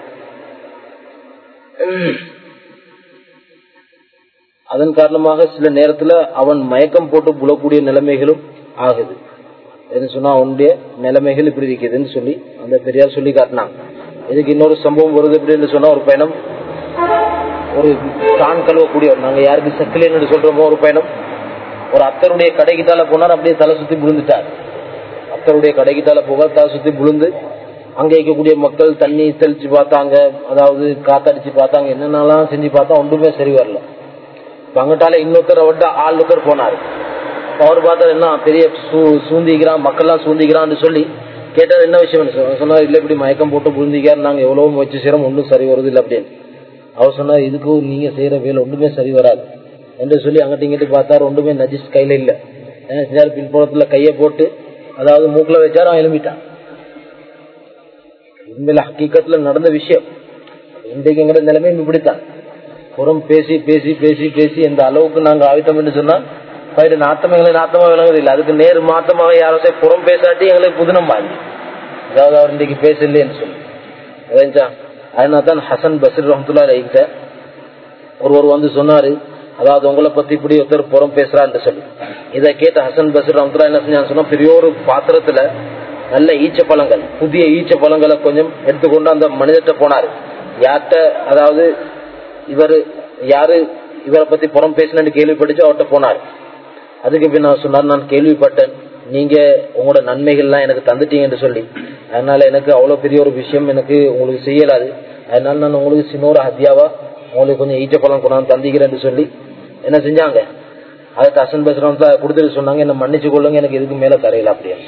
அதன் காரணமாக சில நேரத்துல அவன் மயக்கம் போட்டு புலக்கூடிய நிலைமைகளும் ஆகுது என்ன சொன்னா அவனுடைய நிலைமைகள் இப்படி இருக்குதுன்னு சொல்லி அந்த பெரியார் சொல்லி காட்டினாங்க இதுக்கு இன்னொரு சம்பவம் வருது எப்படின்னு சொன்னா ஒரு பயணம் ஒரு தான் கழுவக்கூடியவர் நாங்க யாருக்கு செக்கலேன்னு சொல்றோமோ ஒரு பயணம் ஒரு அத்தருடைய கடைக்கு தால போனார் அப்படியே தலை சுத்தி விழுந்துட்டார் அத்தருடைய கடைக்கு தால போக தலை சுத்தி விழுந்து அங்க இருக்கக்கூடிய மக்கள் தண்ணி தெளிச்சு பார்த்தாங்க அதாவது காத்தடிச்சு பார்த்தாங்க என்னென்னலாம் செஞ்சு பார்த்தா ஒன்றுமே சரி வரல அங்கிட்டால இன்னொருத்தர் விட்டு ஆள் ஒருத்தர் போனாரு அவர் பார்த்தா என்ன பெரிய சூந்திக்கிறான் மக்கள்லாம் சூந்திக்கிறான்னு சொல்லி கேட்டது என்ன விஷயம் சொன்னா இல்ல இப்படி மயக்கம் போட்டு புரிந்திக்காரு நாங்க எவ்வளவு முயற்சி செய்யறோம் ஒன்றும் சரி வருது இல்லை அப்படின்னு அவர் சொன்னார் இதுக்கு நீங்க செய்யற வேலை ஒன்றுமே சரி வராது என்று சொல்லி அங்கிட்ட இங்கிட்டு பார்த்தாரு ஒன்றுமே நஜிஸ் கையில இல்ல என்ன செஞ்சாரு பின்புறத்துல கைய போட்டு அதாவது மூக்குல வச்சாரு அவன் எழுப்பிட்டான் உண்மையில ஹக்கீக்கத்துல நடந்த விஷயம் இன்றைக்கு எங்கட நிலைமையும் இப்படித்தான் புறம் பேசி பேசி பேசி பேசி எந்த அளவுக்கு நாங்க ஆவித்தோம் சொன்னா பயிர் நாத்தம் எங்களுக்கு நாத்தமா விளங்குது இல்லை அதுக்கு நேர் மாத்தமாக யாராச்சும் புறம் பேசாட்டி எங்களுக்கு புதினம் வாங்கி அதாவது அவர் இன்றைக்கு பேசலேன்னு சொல்லி அதான் அதனால தான் ஹசன் பசீர் ரஹமத்துல்லா ரைட்ட ஒருவர் வந்து சொன்னாரு அதாவது உங்களை பத்தி இப்படி ஒருத்தர் புறம் பேசுறான்னு சொல்லி இதை கேட்ட ஹசன் பசீர் ரஹமத்துல்லா என்ன செஞ்சான்னு சொன்னா பெரிய ஒரு பாத்திரத்துல நல்ல ஈச்ச பழங்கள் புதிய ஈச்ச பழங்களை கொஞ்சம் எடுத்துக்கொண்டு அந்த மனிதர்கிட்ட போனாரு யார்கிட்ட அதாவது இவர் யாரு இவரை பத்தி புறம் பேசினு கேள்விப்பட்டுச்சு அவர்கிட்ட போனார் அதுக்கு பின் அவர் சொன்னார் நான் கேள்விப்பட்டேன் நீங்க உங்களோட நன்மைகள்லாம் எனக்கு தந்துட்டீங்கன்னு சொல்லி அதனால எனக்கு அவ்வளவு பெரிய ஒரு விஷயம் எனக்கு உங்களுக்கு செய்யலாது அதனால நான் உங்களுக்கு சின்ன ஒரு ஹத்தியாவா உங்களுக்கு கொஞ்சம் ஈச்ச பழம் கொண்டாந்து தந்திக்கிறேன்னு சொல்லி என்ன செஞ்சாங்க அதை ஹசன் பேசுறவங்க கொடுத்துட்டு சொன்னாங்க என்ன மன்னிச்சு கொள்ளுங்க எனக்கு இதுக்கு மேல தரையில அப்படியே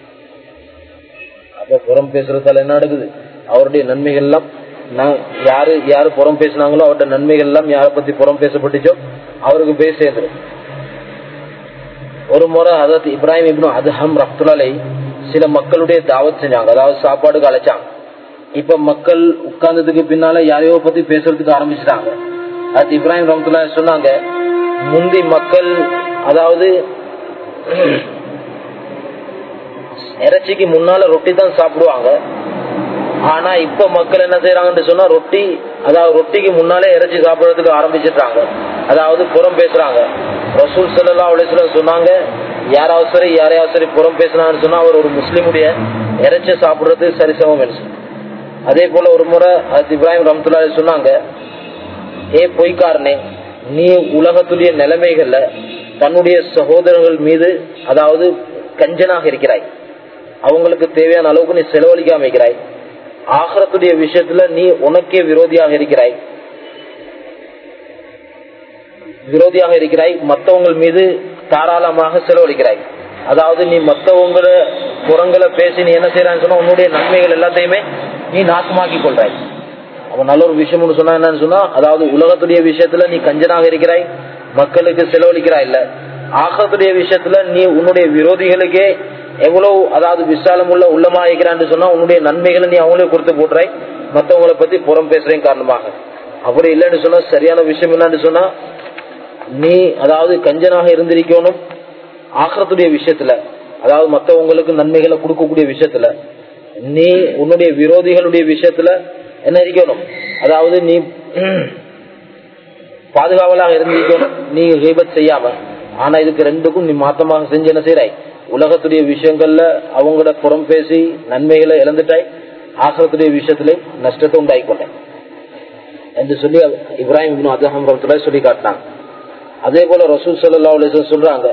அப்ப புறம் பேசுறதால என்ன நடக்குது அவருடைய நன்மைகள் எல்லாம் நான் யாரு யாரு புறம் பேசினாங்களோ அவருடைய நன்மைகள் எல்லாம் யாரை பத்தி புறம் பேசப்பட்டுச்சோ அவருக்கு போய் சேர்ந்துடும் ஒரு முறை அதாவது இப்ராஹிம் இப்னு அதுஹம் ரப்துலாலை சில மக்களுடைய தாவத் செஞ்சாங்க அதாவது சாப்பாடுக்கு அழைச்சாங்க இப்ப மக்கள் உட்கார்ந்ததுக்கு பின்னால யாரையோ பத்தி பேசுறதுக்கு ஆரம்பிச்சிட்டாங்க அது இப்ராஹிம் ரஹமத்துல்லா சொன்னாங்க முந்தி மக்கள் அதாவது இறைச்சிக்கு முன்னால ரொட்டி தான் சாப்பிடுவாங்க ஆனா இப்ப மக்கள் என்ன செய்யறாங்கன்னு சொன்னா ரொட்டி அதாவது ரொட்டிக்கு முன்னாலே இறைச்சி சாப்பிடறதுக்கு ஆரம்பிச்சிட்டாங்க அதாவது புறம் பேசுறாங்க ரசூல் சல்லா அலிஸ்லாம் சொன்னாங்க யாராவது சரி யாரையாவது சரி புறம் பேசினாங்கன்னு சொன்னா அவர் ஒரு முஸ்லீமுடைய இறைச்சி சாப்பிடுறது சரிசமம் என்று அதே போல ஒரு முறை அது இப்ராஹிம் ரம்துல்லா சொன்னாங்க ஏ பொய்க்காரனே நீ உலகத்துடைய நிலைமைகள்ல தன்னுடைய சகோதரர்கள் மீது அதாவது கஞ்சனாக இருக்கிறாய் அவங்களுக்கு தேவையான அளவுக்கு நீ செலவழிக்காம இருக்கிறாய் ஆகரத்துடைய விஷயத்துல நீ உனக்கே விரோதியாக இருக்கிறாய் விரோதியாக இருக்கிறாய் மற்றவங்கள் மீது தாராளமாக செலவழிக்கிறாய் அதாவது நீ மற்றவங்கள புறங்களை பேசி நீ என்ன செய்யறான்னு சொன்னா உன்னுடைய நன்மைகள் எல்லாத்தையுமே நீ நாசமாக்கி கொள்றாய் அவன் நல்ல ஒரு விஷயம் சொன்னா என்னன்னு சொன்னா அதாவது உலகத்துடைய விஷயத்துல நீ கஞ்சனாக இருக்கிறாய் மக்களுக்கு செலவழிக்கிறாய் இல்ல ஆகத்துடைய விஷயத்துல நீ உன்னுடைய விரோதிகளுக்கே எவ்வளவு அதாவது விசாலம் உள்ள உள்ளமா இருக்கிறான்னு சொன்னா உன்னுடைய நன்மைகளை நீ அவங்களே கொடுத்து போட்டுறாய் மற்றவங்களை பத்தி புறம் பேசுறேன் காரணமாக அப்படி இல்லைன்னு சொன்னா சரியான விஷயம் என்னன்னு சொன்னா நீ அதாவது கஞ்சனாக இருந்திருக்கணும் ஆகத்துடைய விஷயத்துல அதாவது மற்றவங்களுக்கு நன்மைகளை கொடுக்கக்கூடிய விஷயத்துல நீ உன்னுடைய விரோதிகளுடைய விஷயத்துல என்ன இருக்கணும் அதாவது நீ பாதுகாவலாக இருந்திருக்கணும் நீ ஹீபத் செய்யாம ஆனா இதுக்கு ரெண்டுக்கும் நீ மாத்தமாக செஞ்சு என்ன செய்யறாய் உலகத்துடைய விஷயங்கள்ல அவங்களோட புறம் பேசி நன்மைகளை இழந்துட்டாய் ஆசிரத்துடைய விஷயத்திலே நஷ்டத்தை உண்டாக்கி கொண்டேன் என்று சொல்லி இப்ராஹிம் இப்னு அதஹம் ரஹ்மத்துல்லாஹி சொல்லி காட்டினாங்க அதே போல ரசூல் ஸல்லல்லாஹு அலைஹி வஸல்லம் சொல்றாங்க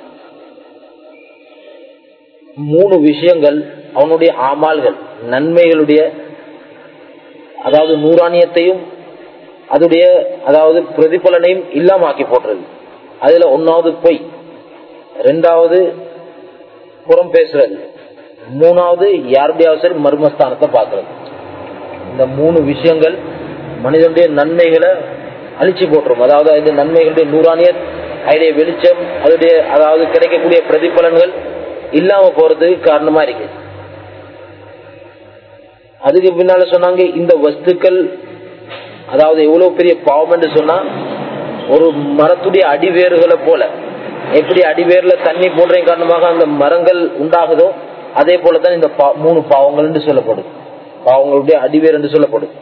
மூணு விஷயங்கள் அவனுடைய ஆமால்கள் நன்மைகளுடைய அதாவது நூறானியத்தையும் அதுடைய அதாவது பிரதிபலனையும் இல்லாம ஆக்கி போட்டுறது அதுல ஒன்னாவது பொய் ரெண்டாவது புறம் பேசுறது மூணாவது யாருடையாவது சரி மர்மஸ்தானத்தை பார்க்கறது இந்த மூணு விஷயங்கள் மனிதனுடைய நன்மைகளை அழிச்சு போட்டுரும் அதாவது இந்த நன்மைகளுடைய நூறானியத் அதனுடைய வெளிச்சம் அதனுடைய அதாவது கிடைக்கக்கூடிய பிரதிபலன்கள் இல்லாம போறதுக்கு காரணமா இருக்கு அதுக்கு பின்னால சொன்னாங்க இந்த வஸ்துக்கள் அதாவது எவ்வளவு பெரிய பாவம் என்று சொன்னா ஒரு மரத்துடைய அடிவேறுகளை போல எப்படி அடிவேர்ல தண்ணி போடுற காரணமாக அந்த மரங்கள் உண்டாகுதோ அதே போலதான் இந்த பா- மூணு பாவங்கள் என்று சொல்லப்படும் பாவங்களுடைய அடிவேர் என்று சொல்லப்படும்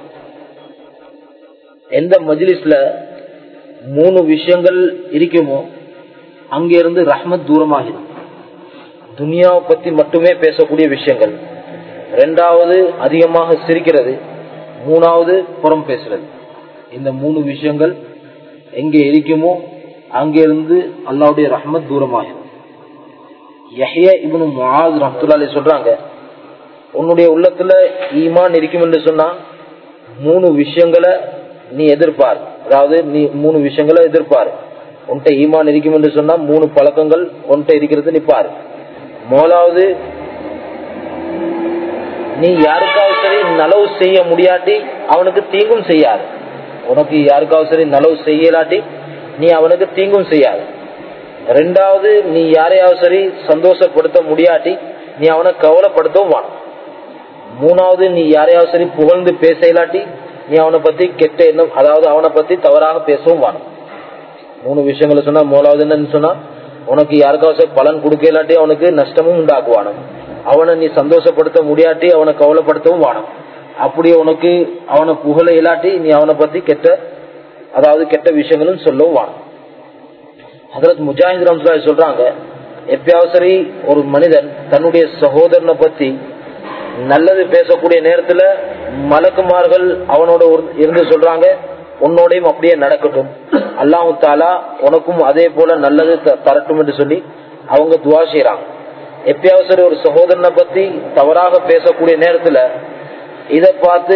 எந்த மஜ்லிஸ்ல மூணு விஷயங்கள் இருக்குமோ அங்கிருந்து ரஹ்மத் தூரமாகிடும் துனியாவை பத்தி மட்டுமே பேசக்கூடிய விஷயங்கள் ரெண்டாவது அதிகமாக சிரிக்கிறது மூணாவது புறம் பேசுறது இந்த மூணு விஷயங்கள் எங்கே இருக்குமோ அங்கிருந்து அல்லாவுடைய ரஹ்மத் தூரமாகிடும் யஹ்யா இப்னு முஆஸ் ரஹ்மத்துல்லாஹி சொல்றாங்க உன்னுடைய உள்ளத்துல ஈமான் இருக்கும் என்று சொன்னா மூணு விஷயங்களை நீ எதிர்பார் அதாவது நீ மூணு விஷயங்களை எதிர்பார் உன்கிட்ட ஈமான் இருக்கும் என்று சொன்னா மூணு பழக்கங்கள் உன்கிட்ட இருக்கிறது நீ பாரு முதலாவது நீ யாருக்காவது சரி நலவு செய்ய முடியாட்டி அவனுக்கு தீங்கும் செய்யாது உனக்கு யாருக்காவது சரி நலவு செய்யலாட்டி நீ அவனுக்கு தீங்கும் செய்யாது ரெண்டாவது நீ யாரையாவது சரி சந்தோஷப்படுத்த முடியாட்டி நீ அவனை கவலைப்படுத்தவும் வேணும் மூணாவது நீ யாரையாவது சரி புகழ்ந்து பேச இல்லாட்டி நீ அவனை பத்தி கெட்ட எண்ணம் அதாவது அவனை பத்தி தவறாக பேசவும் வேணும் மூணு விஷயங்களை சொன்னா மூணாவது என்னன்னு சொன்னா உனக்கு யாருக்காவது சரி பலன் கொடுக்க இல்லாட்டி அவனுக்கு நஷ்டமும் உண்டாக்குவானு அவனை நீ சந்தோஷப்படுத்த முடியாட்டி அவனை கவலைப்படுத்தவும் வேணும் அப்படி உனக்கு அவனை புகழ இல்லாட்டி நீ அவனை பத்தி கெட்ட அதாவது கெட்ட விஷயங்களும் சொல்லவும் வேணும் ஹதரத் முஜாஹித் ரம்சாய் சொல்றாங்க எப்பயாவது சரி ஒரு மனிதன் தன்னுடைய சகோதரனை பத்தி நல்லது பேசக்கூடிய நேரத்துல மலக்குமார்கள் அவனோட ஒரு- இருந்து சொல்றாங்க உன்னோடையும் அப்படியே நடக்கட்டும் அல்லாஹு தாலா உனக்கும் அதே போல நல்லது த- தரட்டும் என்று சொல்லி அவங்க துவா செய்யறாங்க எப்பயாவது சரி ஒரு சகோதரனை பத்தி தவறாக பேசக்கூடிய நேரத்துல இத பார்த்து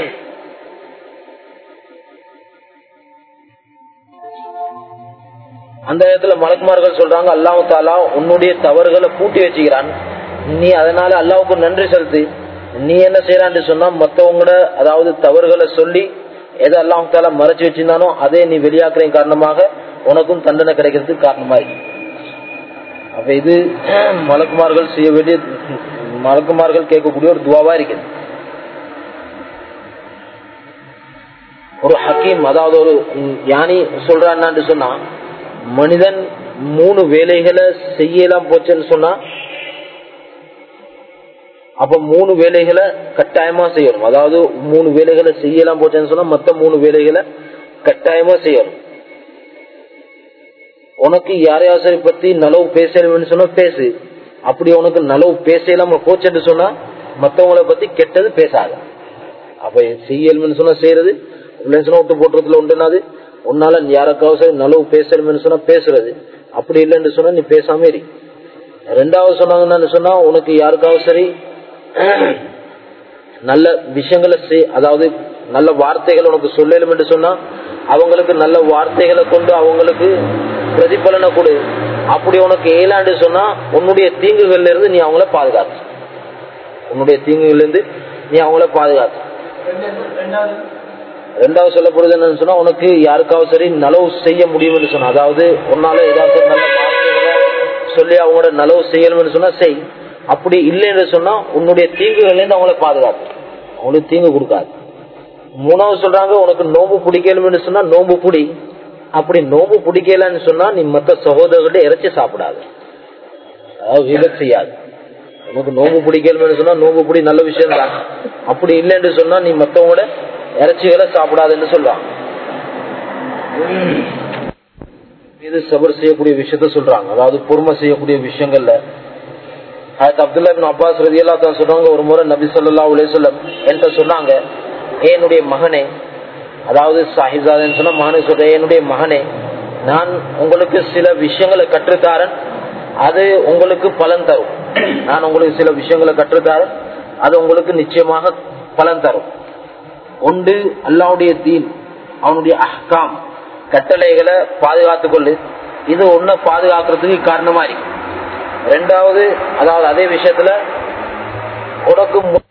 அந்த இடத்துல மலக்குமார்கள் சொல்றாங்க அல்லாஹு தாலா உன்னுடைய தவறுகளை பூட்டி வச்சுக்கிறான் நீ அதனால அல்லாவுக்கு நன்றி செலுத்து நீ என்ன செய்யறான்னு சொன்னா மத்தவங்களோட அதாவது தவறுகளை சொல்லி எதை அல்லாஹு தாலா மறைச்சு வச்சிருந்தானோ அதே நீ வெளியாக்குறேன் காரணமாக உனக்கும் தண்டனை கிடைக்கிறதுக்கு காரணமா இருக்கு அப்ப இது மலக்குமார்கள் செய்ய வேண்டிய மலக்குமார்கள் கேட்கக்கூடிய ஒரு துவாவா இருக்குது ஒரு ஹக்கீம் அதாவது ஒரு ம், ஞானி சொல்றான்னு சொன்னா மனிதன் மூணு வேலைகளை செய்யலாம் போச்சுன்னு சொன்னா அப்ப மூணு வேலைகளை கட்டாயமா செய்யணும் அதாவது மூணு வேலைகளை செய்யலாம் போச்சுன்னு சொன்னா மத்த மூணு வேலைகளை கட்டாயமா செய்யணும் உனக்கு யாரையாவது சரி பத்தி நலவு பேசணும்னு சொன்னா பேசு அப்படி உனக்கு நலவு பேசலாம போச்சுன்னு சொன்னா மத்தவங்கள பத்தி கெட்டது பேசாத அப்ப செய்யலும்னு சொன்னா செய்யறது இல்லைன்னு சொன்னா விட்டு போட்டுறதுல உண்டுனாது உன்னால யாருக்காவது சரி நலவு பேசணும்னு சொன்னா பேசுறது அப்படி இல்லைன்னு சொன்னா நீ பேசாம இரு ரெண்டாவது சொன்னாங்கன்னு சொன்னா உனக்கு யாருக்காவது சரி நல்ல விஷயங்களை செய் அதாவது நல்ல வார்த்தைகள் உனக்கு சொல்லலும் என்று சொன்னா அவங்களுக்கு நல்ல வார்த்தைகளை கொண்டு அவங்களுக்கு பிரதிபலனை கொடு அப்படி உனக்கு ஏலாண்டு சொன்னா உன்னுடைய தீங்குகள்ல இருந்து நீ அவங்கள பாதுகாத்து உன்னுடைய தீங்குகள்ல இருந்து நீ அவங்கள பாதுகாத்து ரெண்டாவது சொல்லப்படுது என்னன்னு சொன்னா உனக்கு யாருக்காவது சரி நலவு செய்ய முடியும்னு சொன்னா அதாவது உன்னால ஏதாவது சரி நல்ல வார்த்தைகளை சொல்லி அவங்களோட நலவு செய்யணும்னு சொன்னா செய் அப்படி இல்லைன்னு சொன்னா உன்னுடைய தீங்குகள்ல இருந்து அவங்கள பாதுகாத்து அவங்களுக்கு தீங்கு கொடுக்காது மூணாவது சொல்றாங்க உனக்கு நோம்பு பிடிக்கணும்னு சொன்னா நோம்பு புடி அப்படி நோம்பு பிடிக்கலன்னு சொன்னா நீ மத்த சகோதரர்கிட்ட இறைச்சி சாப்பிடாது அதாவது விபத்து செய்யாது உனக்கு நோம்பு பிடிக்கணும்னு சொன்னா நோம்பு பிடி நல்ல விஷயம் தான் அப்படி இல்லைன்னு சொன்னா நீ மத்தவங்களோட இறைச்சிகளை சாப்பிடாதுன்னு சொல்லுவாங்க இது சபர் செய்யக்கூடிய விஷயத்த சொல்றாங்க அதாவது பொறுமை செய்யக்கூடிய விஷயங்கள்ல ஹயத் அப்துல்லா பின் அப்பாஸ் ரதி தான் சொல்றாங்க ஒரு முறை நபி சொல்லா உலேசல்லம் என்கிட்ட சொன்னாங்க "ஏ என்னுடைய மகனே அதாவது சாஹிப்தாதன் சொன்ன மகனே சொல்றேன் என்னுடைய மகனே நான் உங்களுக்கு சில விஷயங்களை கற்றுத்தாரன் அது உங்களுக்கு பலன் தரும் நான் உங்களுக்கு சில விஷயங்களை கற்றுத்தாரன் அது உங்களுக்கு நிச்சயமாக பலன் தரும் ஒன்று அல்லாவுடைய தீன் அவனுடைய அஹ்காம் கட்டளைகளை பாதுகாத்துக் கொள்ளு இது ஒன்ன பாதுகாக்கிறதுக்கு காரணமா இருக்கு ரெண்டாவது அதாவது அதே விஷயத்துல உனக்கு மு-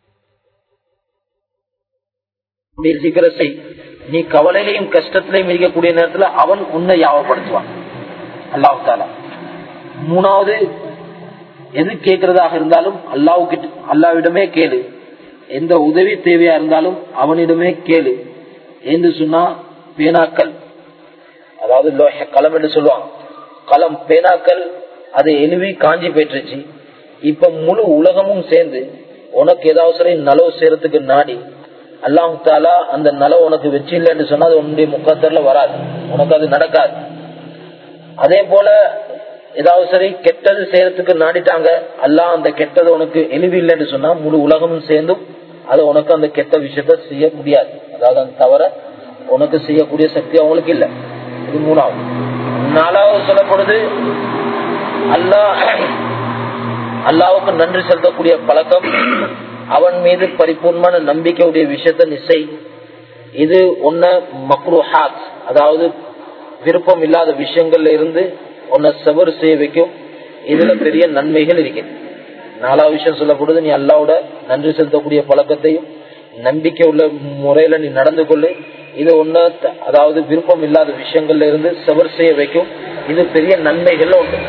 நீ சீக்கிரம் செய். நீ கவலையிலையும் கஷ்டத்திலையும் இருக்கக்கூடிய நேரத்துல அவன் உன்னை யாவப்படுத்துவான் அல்லாஹ் தாலா மூணாவது எது கேட்கறதாக இருந்தாலும் அல்லாவுக்கிட்ட அல்லாவிடமே கேளு எந்த உதவி தேவையா இருந்தாலும் அவனிடமே கேளு என்று சொன்னா பேனாக்கள் அதாவது லோஹ களம் என்று சொல்லுவாங்க களம் பேனாக்கள் அதை எழுவி காஞ்சி போயிட்டுருச்சு இப்ப முழு உலகமும் சேர்ந்து உனக்கு ஏதாவது சரி நலவு செய்யறதுக்கு நாடி அல்லாஹு தாலா அந்த நலவு உனக்கு வெற்றி இல்லைன்னு சொன்னா அது உன்னுடைய முக்கத்தர்ல வராது உனக்கு அது நடக்காது அதே போல ஏதாவது சரி கெட்டது செய்யறதுக்கு நாடிட்டாங்க அல்லாஹ் அந்த கெட்டது உனக்கு எழுவி இல்லைன்னு சொன்னா முழு உலகமும் சேர்ந்தும் அது உனக்கு அந்த கெட்ட விஷயத்த செய்ய முடியாது அதாவது அந்த தவிர உனக்கு செய்யக்கூடிய சக்தி அவங்களுக்கு இல்லை இது மூணாவது நாலாவது சொல்லப்படுது அல்லாஹ் அல்லாவுக்கு நன்றி செலுத்தக்கூடிய பழக்கம் அவன் மீது பரிபூர்ணமான நம்பிக்கையுடைய விஷயத்த நிசை இது ஒன்ன மக்ருஹாத் அதாவது விருப்பம் இல்லாத விஷயங்கள்ல இருந்து உன்னை சபர் செய்ய வைக்கும் இதுல பெரிய நன்மைகள் இருக்கு நாலாவது விஷயம் சொல்லப்படுது நீ அல்லாவோட நன்றி செலுத்தக்கூடிய பழக்கத்தையும் நம்பிக்கை உள்ள முறையில நீ நடந்து கொள்ளு இது ஒண்ணு த- அதாவது விருப்பம் இல்லாத விஷயங்கள்ல இருந்து சபர் செய்ய வைக்கும் இது பெரிய நன்மைகள் உண்டு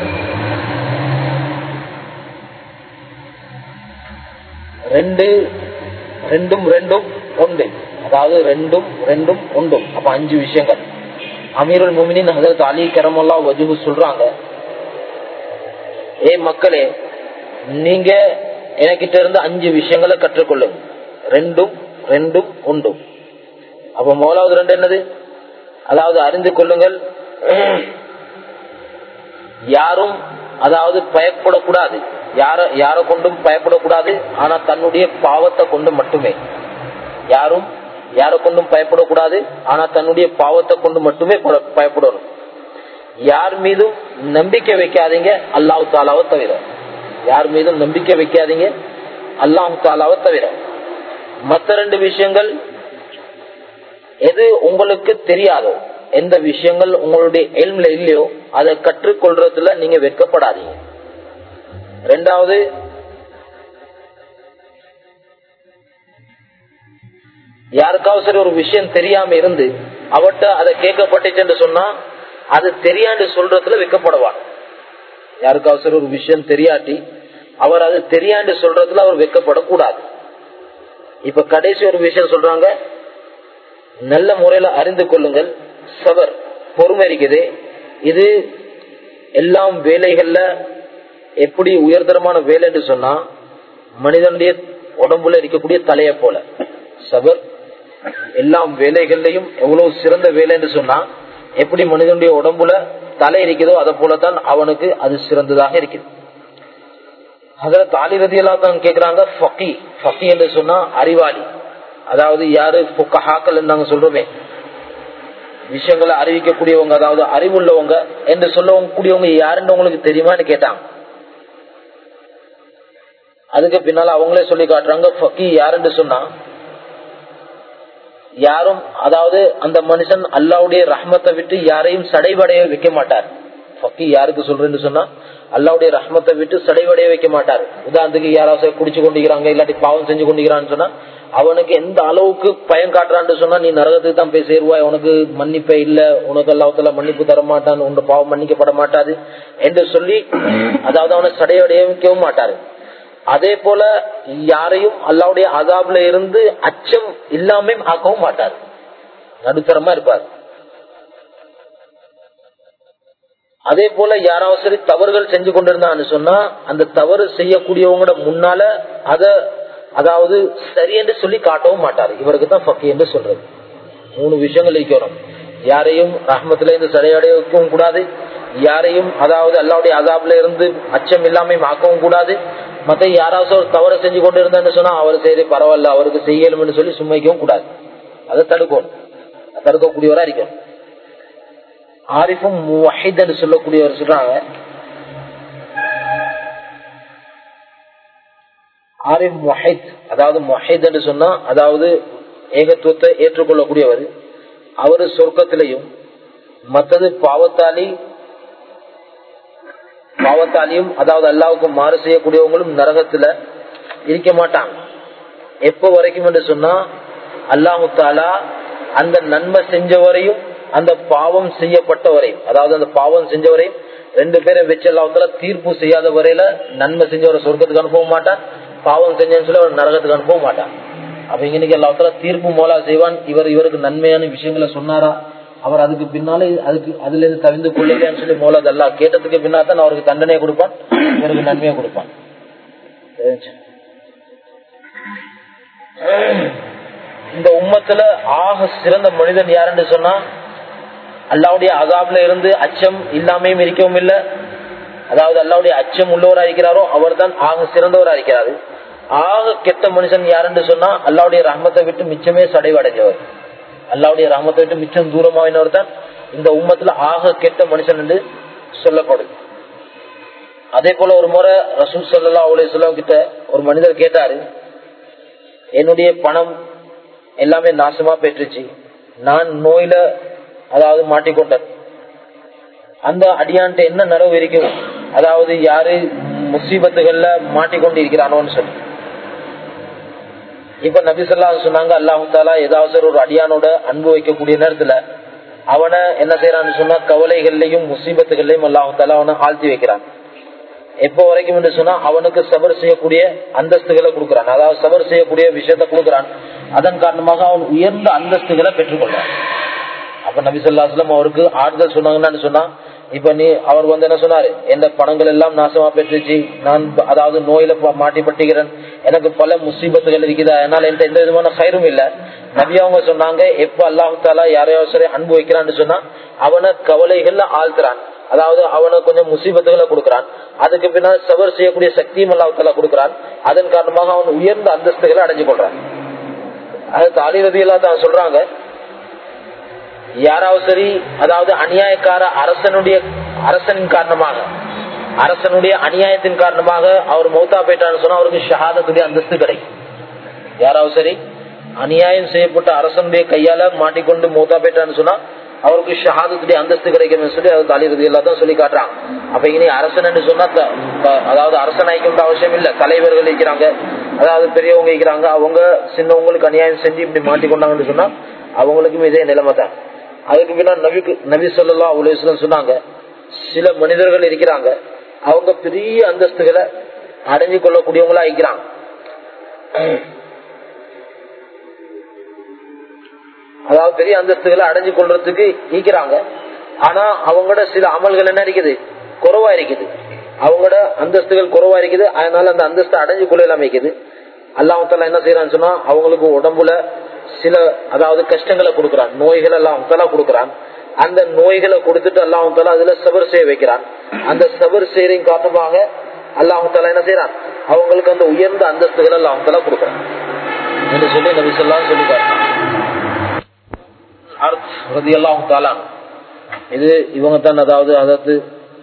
ரெண்டு ரெண்டும் ரெண்டும் ஒன்று அதாவது ரெண்டும் ரெண்டும் ஒன்றும் அப்ப அஞ்சு விஷயங்கள் அமீருல் முமினின் ஹசரத் அலி கரமல்லா வஜுகு சொல்றாங்க ஏ மக்களே நீங்க எனக்கிட்ட இருந்து அஞ்சு விஷயங்களை கற்றுக்கொள்ளுங்க ரெண்டும் ரெண்டும் ஒன்றும் அப்ப முதலாவது ரெண்டு என்னது அதாவது அறிந்து கொள்ளுங்கள் யாரும் அதாவது பயப்படக்கூடாது யார யார கொண்டும் பயப்படக்கூடாது ஆனா தன்னுடைய பாவத்தை கொண்டு மட்டுமே யாரும் யார கொண்டும் பயப்படக்கூடாது ஆனா தன்னுடைய பாவத்தை கொண்டு மட்டுமே பட- பயப்படணும் யார் மீதும் நம்பிக்கை வைக்காதீங்க அல்லாஹ் தாலாவை தவிர யார் மீதும் நம்பிக்கை வைக்காதீங்க அல்லாஹ் தாலாவை தவிர மற்ற ரெண்டு விஷயங்கள் எது உங்களுக்கு தெரியாதோ எந்த விஷயங்கள் உங்களுடைய எல்ம்ல இல்லையோ அதை கற்றுக்கொள்றதுல நீங்க வெட்கப்படாதீங்க ரெண்டாவது யாருக்காவது சரி ஒரு விஷயம் தெரியாம இருந்து அவட்ட அதை கேட்கப்பட்டுச்சுன்னு சொன்னா அது தெரியாண்டு சொல்றதுல வெட்கப்படுவார் யாருக்காவது சரி ஒரு விஷயம் தெரியாட்டி அவர் அது தெரியாண்டு சொல்றதுல அவர் வெட்கப்படக்கூடாது இப்ப கடைசி ஒரு விஷயம் சொல்றாங்க நல்ல முறையில அறிந்து கொள்ளுங்கள் சவர் பொறுமை இருக்குது இது எல்லாம் வேலைகள்ல எப்படி உயர்தரமான வேலை என்று சொன்னா மனிதனுடைய உடம்புல இருக்கக்கூடிய தலையை போல சபர் எல்லா வேலைகள்லையும் எவ்வளவு சிறந்த வேலை என்று சொன்னா எப்படி மனிதனுடைய உடம்புல தலை இருக்கிறதோ அதை போலதான் அவனுக்கு அது சிறந்ததாக இருக்குது அதுல தாலி ரதியெல்லாம் தான் கேக்குறாங்க ஃபக்கி ஃபக்கி என்று சொன்னா அறிவாளி அதாவது யாரு புக்கஹாக்கள் நாங்க சொல்றோமே விஷயங்களை அறிவிக்கக்கூடியவங்க அதாவது அறிவுள்ளவங்க என்று சொல்லவங்க கூடியவங்க யாருன்னு உங்களுக்கு தெரியுமான்னு கேட்டாங்க அதுக்கு பின்னால அவங்களே சொல்லி காட்டுறாங்க ஃபக்கி யாருன்னு சொன்னா யாரும் அதாவது அந்த மனுஷன் அல்லாவுடைய ரஹ்மத்தை விட்டு யாரையும் சடைவடைய வைக்க மாட்டார் ஃபக்கி யாருக்கு சொல்றேன்னு சொன்னா அல்லாவுடைய ரஹ்மத்தை விட்டு சடைவடைய வைக்க மாட்டார் உதாரணத்துக்கு யாராவது குடிச்சு கொண்டிருக்கிறாங்க இல்லாட்டி பாவம் செஞ்சு கொண்டிருக்கிறான்னு சொன்னா அவனுக்கு எந்த அளவுக்கு பயம் காட்டுறான்னு சொன்னா நீ நரகத்துக்கு தான் போய் சேருவாய் உனக்கு மன்னிப்பே இல்ல உனக்கு அல்லாஹத்துல மன்னிப்பு தர மாட்டான் உன் பாவம் மன்னிக்கப்பட மாட்டாது என்று சொல்லி அதாவது அவனை சடைவடைய வைக்கவும் மாட்டாரு அதே போல யாரையும் அல்லாவுடைய அதாப்ல இருந்து அச்சம் இல்லாம ஆக்கவும் மாட்டார் நடுத்தரமா இருப்பார் அதே போல யாராவது சரி தவறுகள் செஞ்சு கொண்டிருந்தான்னு சொன்னா அந்த தவறு செய்யக்கூடியவங்களோட முன்னால அத அதாவது சரி என்று சொல்லி காட்டவும் மாட்டார் இவருக்கு தான் ஃபக்கி என்று சொல்றது மூணு விஷயங்கள் இருக்கணும் யாரையும் ரஹ்மத்துல இருந்து சடையடைய வைக்கவும் கூடாது யாரையும் அதாவது அல்லாவுடைய அதாப்ல இருந்து அச்சம் இல்லாம ஆக்கவும் கூடாது மத்த யாராவது ஒரு தவறு செஞ்சு கொண்டு இருந்தான்னு சொன்னா அவர் சரி பரவாயில்ல அவருக்கு செய்யணும்னு சொல்லி சும்மைக்கவும் கூடாது அதை தடுக்கணும் தடுக்கக்கூடியவரா இருக்கணும் ஆரிஃபும் முஹித் சொல்லக்கூடியவர் சொல்றாங்க ஆரிஃப் முஹித் அதாவது முஹித் என்று சொன்னா அதாவது ஏகத்துவத்தை ஏற்றுக்கொள்ளக்கூடியவர் அவரு சொர்க்கத்திலையும் மற்றது பாவத்தாலி பாவத்தாலியும் அதாவது அல்லாவுக்கு மாறு செய்யக்கூடியவங்களும் நரகத்துல இருக்க மாட்டாங்க எப்ப வரைக்கும் என்று சொன்னா அல்லாஹு தாலா அந்த நன்மை செஞ்சவரையும் அந்த பாவம் செய்யப்பட்டவரையும் அதாவது அந்த பாவம் செஞ்சவரையும் ரெண்டு பேரை வச்சு அல்லாஹால தீர்ப்பு செய்யாத வரையில நன்மை செஞ்சவரை சொர்க்கத்துக்கு அனுப்ப மாட்டான் பாவம் செஞ்சேன்னு சொல்லி அவர் நரகத்துக்கு அனுப்ப மாட்டான் அப்ப இன்னைக்கு அல்லாஹால தீர்ப்பு மோலா செய்வான் இவர் இவருக்கு நன்மையான விஷயங்களை சொன்னாரா அவர் அதுக்கு பின்னாலே அதுக்கு அதுல இருந்து தவிந்து கொள்ளலையான்னு சொல்லி மோலா அல்லா கேட்டதுக்கு பின்னா தான் அவருக்கு தண்டனையை கொடுப்பான் இவருக்கு நன்மையை கொடுப்பான் இந்த உம்மத்துல ஆக சிறந்த மனிதன் யாருன்னு சொன்னா அல்லாவுடைய அகாப்ல இருந்து அச்சம் இல்லாமையும் இருக்கவும் இல்லை அதாவது அல்லாவுடைய அச்சம் உள்ளவரா இருக்கிறாரோ அவர் தான் ஆக சிறந்தவரா இருக்கிறாரு ஆக கெட்ட மனுஷன் யாருன்னு சொன்னா அல்லாவுடைய ரஹமத்தை விட்டு மிச்சமே சடைவடைஞ்சவர் அல்லாவுடைய ரஹமத்தை விட்டு மிச்சம் தூரமாவினவர் தான் இந்த உம்மத்துல ஆக கெட்ட மனுஷன் என்று சொல்லப்படுது அதே போல ஒரு முறை ரசூல் சல்லா அலுவலம் கிட்ட ஒரு மனிதர் கேட்டாரு என்னுடைய பணம் எல்லாமே நாசமா பெற்றுச்சு நான் நோயில அதாவது மாட்டிக்கொண்டேன் அந்த அடியான்ட்ட என்ன நரவு இருக்கும் அதாவது யாரு முசீபத்துகள்ல மாட்டிக்கொண்டு இருக்கிறானோன்னு சொல்லி இப்ப நபிசல்லா சொன்னாங்க அல்லாஹு தாலா ஏதாவது ஒரு அடியானோட அன்பு வைக்கக்கூடிய நேரத்துல அவனை என்ன செய்யறான்னு சொன்னா கவலைகள்லயும் முசீபத்துகள்லயும் அல்லாஹு தாலா அவனை ஆழ்த்தி வைக்கிறான் எப்போ வரைக்கும் என்று சொன்னா அவனுக்கு சபர் செய்யக்கூடிய அந்தஸ்துகளை கொடுக்கிறான் அதாவது சபர் செய்யக்கூடிய விஷயத்த கொடுக்கிறான் அதன் காரணமாக அவன் உயர்ந்த அந்தஸ்துகளை பெற்றுக்கொள்றான் அப்ப நபிசல்லாஸ்லாம் அவருக்கு ஆறுதல் சொன்னாங்கன்னு சொன்னா இப்ப நீ அவர் வந்து என்ன சொன்னாரு எந்த பணங்கள் எல்லாம் நாசமா பெற்றுச்சு நான் அதாவது நோயில மாட்டிப்பட்டுகிறேன் எனக்கு பல முசீபத்துகள் இருக்குது அதனால எந்த எந்த விதமான கயிறும் இல்ல நபி அவங்க சொன்னாங்க எப்ப அல்லாஹு தாலா யாரையாவது சரி அன்பு வைக்கிறான்னு சொன்னா அவனை கவலைகள்ல ஆழ்த்துறான் அதாவது அவனுக்கு கொஞ்சம் முசீபத்துகளை கொடுக்கிறான் அதுக்கு பின்னால் சவர் செய்யக்கூடிய சக்தியும் அல்லாஹு தாலா கொடுக்கிறான் அதன் காரணமாக அவன் உயர்ந்த அந்தஸ்துகளை அடைஞ்சு கொள்றான் அது தாலிரதியெல்லாம் தான் சொல்றாங்க யாராவது சரி அதாவது அநியாயக்கார அரசனுடைய அரசனின் காரணமாக அரசனுடைய அநியாயத்தின் காரணமாக அவர் மௌத்தா போயிட்டான்னு சொன்னா அவருக்கு ஷஹாதத்துடைய அந்தஸ்து கிடைக்கும் யாராவது சரி அநியாயம் செய்யப்பட்ட அரசனுடைய கையால மாட்டிக்கொண்டு மௌத்தா போயிட்டான்னு சொன்னா அவருக்கு ஷஹாதத்துடைய அந்தஸ்து கிடைக்கும் சொல்லி அவர் தலைவர் எல்லாத்தையும் சொல்லி காட்டுறாங்க அப்ப இனி அரசன் சொன்னா அதாவது அரசனாய்க்கும் அவசியம் இல்ல தலைவர்கள் இருக்கிறாங்க அதாவது பெரியவங்க இருக்கிறாங்க அவங்க சின்னவங்களுக்கு அநியாயம் செஞ்சு இப்படி மாட்டிக்கொண்டாங்கன்னு சொன்னா அவங்களுக்கும் இதே நிலைமை தான் அதுக்கு பின்னால் நபிக்கு நபி சொல்லா உலகம் சொன்னாங்க சில மனிதர்கள் இருக்கிறாங்க அவங்க பெரிய அந்தஸ்துகளை அடைஞ்சு கொள்ளக்கூடியவங்களா இருக்கிறாங்க அதாவது பெரிய அந்தஸ்துகளை அடைஞ்சு கொள்றதுக்கு ஈக்கிறாங்க ஆனா அவங்களோட சில அமல்கள் என்ன இருக்குது குறைவா இருக்குது அவங்களோட அந்தஸ்துகள் குறைவா இருக்குது அதனால அந்த அந்தஸ்து அடைஞ்சு கொள்ளலாம் இருக்குது அல்லாஹால என்ன செய்யறான்னு சொன்னா அவங்களுக்கு உடம்புல சில அதாவது கஷ்டங்களை கொடுக்கறான் நோய்கள் எல்லாம் கொடுக்கறான் அந்த நோய்களை கொடுத்துட்டு அல்லாஹால அதுல சபர் செய்ய வைக்கிறான் அந்த சபர் செய்யறின் காரணமாக அல்லாஹால என்ன செய்யறான் அவங்களுக்கு அந்த உயர்ந்த அந்தஸ்துகள் அல்லாஹால கொடுக்கறான் என்று சொல்லி நபி சொல்லலாம் சொல்லி காட்டுறான் இது இவங்க தான் அதாவது அதாவது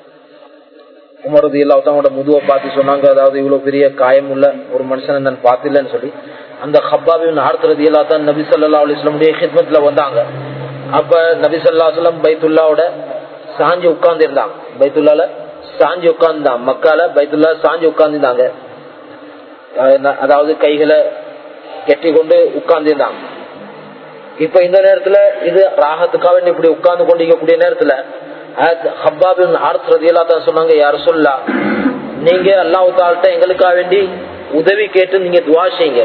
உமரது இல்லாதவங்களோட முதுவை பார்த்து சொன்னாங்க அதாவது இவ்வளவு பெரிய காயம் உள்ள ஒரு மனுஷனை நான் பார்த்தில்லன்னு சொல்லி அந்த ஹப்பாபின் ஆர்த்தரது இல்லாதான் நபி சொல்லா அலிஸ்லமுடைய ஹித்மத்துல வந்தாங்க அப்ப நபி சொல்லா சொல்லம் பைத்துல்லாவோட சாஞ்சி உட்கார்ந்து இருந்தாங்க பைத்துல்லால சாஞ்சி உட்கார்ந்தான் மக்கால பைத்துல்லா சாஞ்சி உட்கார்ந்துருந்தாங்க அதாவது கைகளை கெட்டி கொண்டு உட்கார்ந்து இருந்தாங்க இப்ப இந்த நேரத்துல இது ராகத்துக்காக இப்படி உட்கார்ந்து கொண்டிருக்கக்கூடிய நேரத்துல ஹப்பாபின் ஆர்த்தரது சொன்னாங்க யாரும் சொல்லா நீங்க அல்லாஹால்கிட்ட எங்களுக்காக வேண்டி உதவி கேட்டு நீங்க துவா செய்யுங்க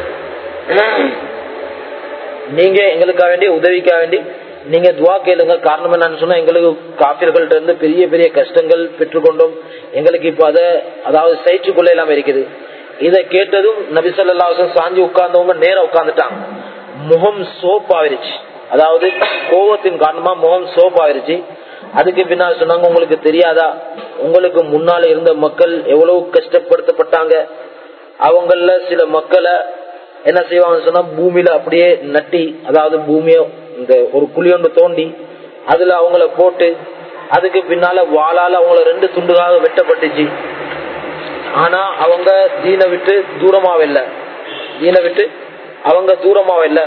நீங்க எங்களுக்காக வேண்டி உதவிக்காக வேண்டி நீங்க துவா கேளுங்க காரணம் என்னன்னு சொன்னா எங்களுக்கு காப்பிர்கள்ட்ட இருந்து பெரிய பெரிய கஷ்டங்கள் பெற்றுக்கொண்டோம் எங்களுக்கு இப்ப அத அதாவது சயிற்றுக்குள்ள எல்லாம் இருக்குது இதை கேட்டதும் நபிசல்லாசம் சாஞ்சி உட்கார்ந்தவங்க நேரம் உட்கார்ந்துட்டாங்க முகம் சோப்பாவிருச்சு அதாவது கோவத்தின் காரணமா முகம் சோப்பாயிருச்சு அதுக்கு பின்னால் சொன்னாங்க உங்களுக்கு தெரியாதா உங்களுக்கு முன்னால இருந்த மக்கள் எவ்வளவு கஷ்டப்படுத்தப்பட்டாங்க அவங்கள சில மக்களை என்ன செய்வாங்க சொன்னா பூமியில அப்படியே நட்டி அதாவது பூமிய இந்த ஒரு குழி ஒன்று தோண்டி அதுல அவங்கள போட்டு அதுக்கு பின்னால வாளால அவங்கள ரெண்டு துண்டுகாக வெட்டப்பட்டுச்சு ஆனா அவங்க தீனை விட்டு தூரமாவில்லை தீனை விட்டு அவங்க தூரமாவில்லை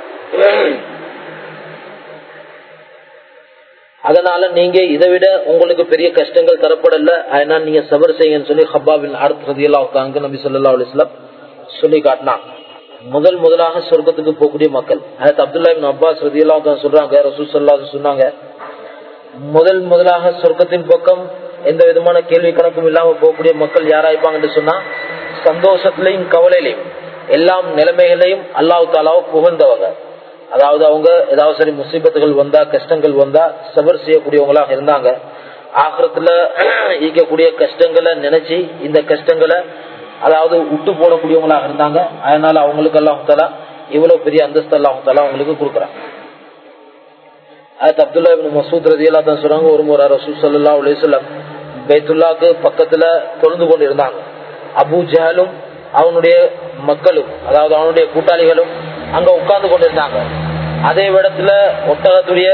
அதனால நீங்க இதை விட உங்களுக்கு பெரிய கஷ்டங்கள் தரப்படல அதனால நீங்க சபர் செய்யுங்கன்னு சொல்லி ஹப்பாபின் அடுத்த ரதியெல்லாம் நபி சொல்லா அலிஸ்லாம் சொல்லி காட்டினான் முதல் முதலாக சொர்க்கத்துக்கு போகக்கூடிய மக்கள் அதாவது அப்துல்லா அப்பாஸ் ரதியெல்லாம் சொல்றாங்க ரசூ சொல்லா சொன்னாங்க முதல் முதலாக சொர்க்கத்தின் பக்கம் எந்த விதமான கேள்வி கணக்கும் இல்லாம போகக்கூடிய மக்கள் யாராய்ப்பாங்கன்னு சொன்னா சந்தோஷத்திலையும் கவலையிலையும் எல்லாம் நிலைமைகளையும் அல்லாஹு தாலாவை புகழ்ந்தவங்க அதாவது அவங்க ஏதாவது சரி முசீபத்துகள் வந்தா கஷ்டங்கள் வந்தா சபர் செய்யக்கூடியவங்களாக இருந்தாங்க ஆக்கிரத்துல ஈக்கக்கூடிய கஷ்டங்களை நினைச்சு இந்த கஷ்டங்களை அதாவது விட்டு போடக்கூடியவங்களாக இருந்தாங்க அதனால அவங்களுக்கு எல்லாம் தலா இவ்வளவு பெரிய அந்தஸ்து எல்லாம் தலா அவங்களுக்கு கொடுக்குறாங்க அது அப்துல்லா மசூத் ரதி எல்லாம் தான் சொல்றாங்க ஒரு முறை ரசூல் சல்லா அலிஸ்லாம் பைத்துல்லாக்கு பக்கத்துல தொழுந்து கொண்டு இருந்தாங்க அபு ஜஹலும் அவனுடைய மக்களும் அதாவது அவனுடைய கூட்டாளிகளும் அங்க உட்கார்ந்து கொண்டிருந்தாங்க அதே இடத்துல ஒட்டகத்துடைய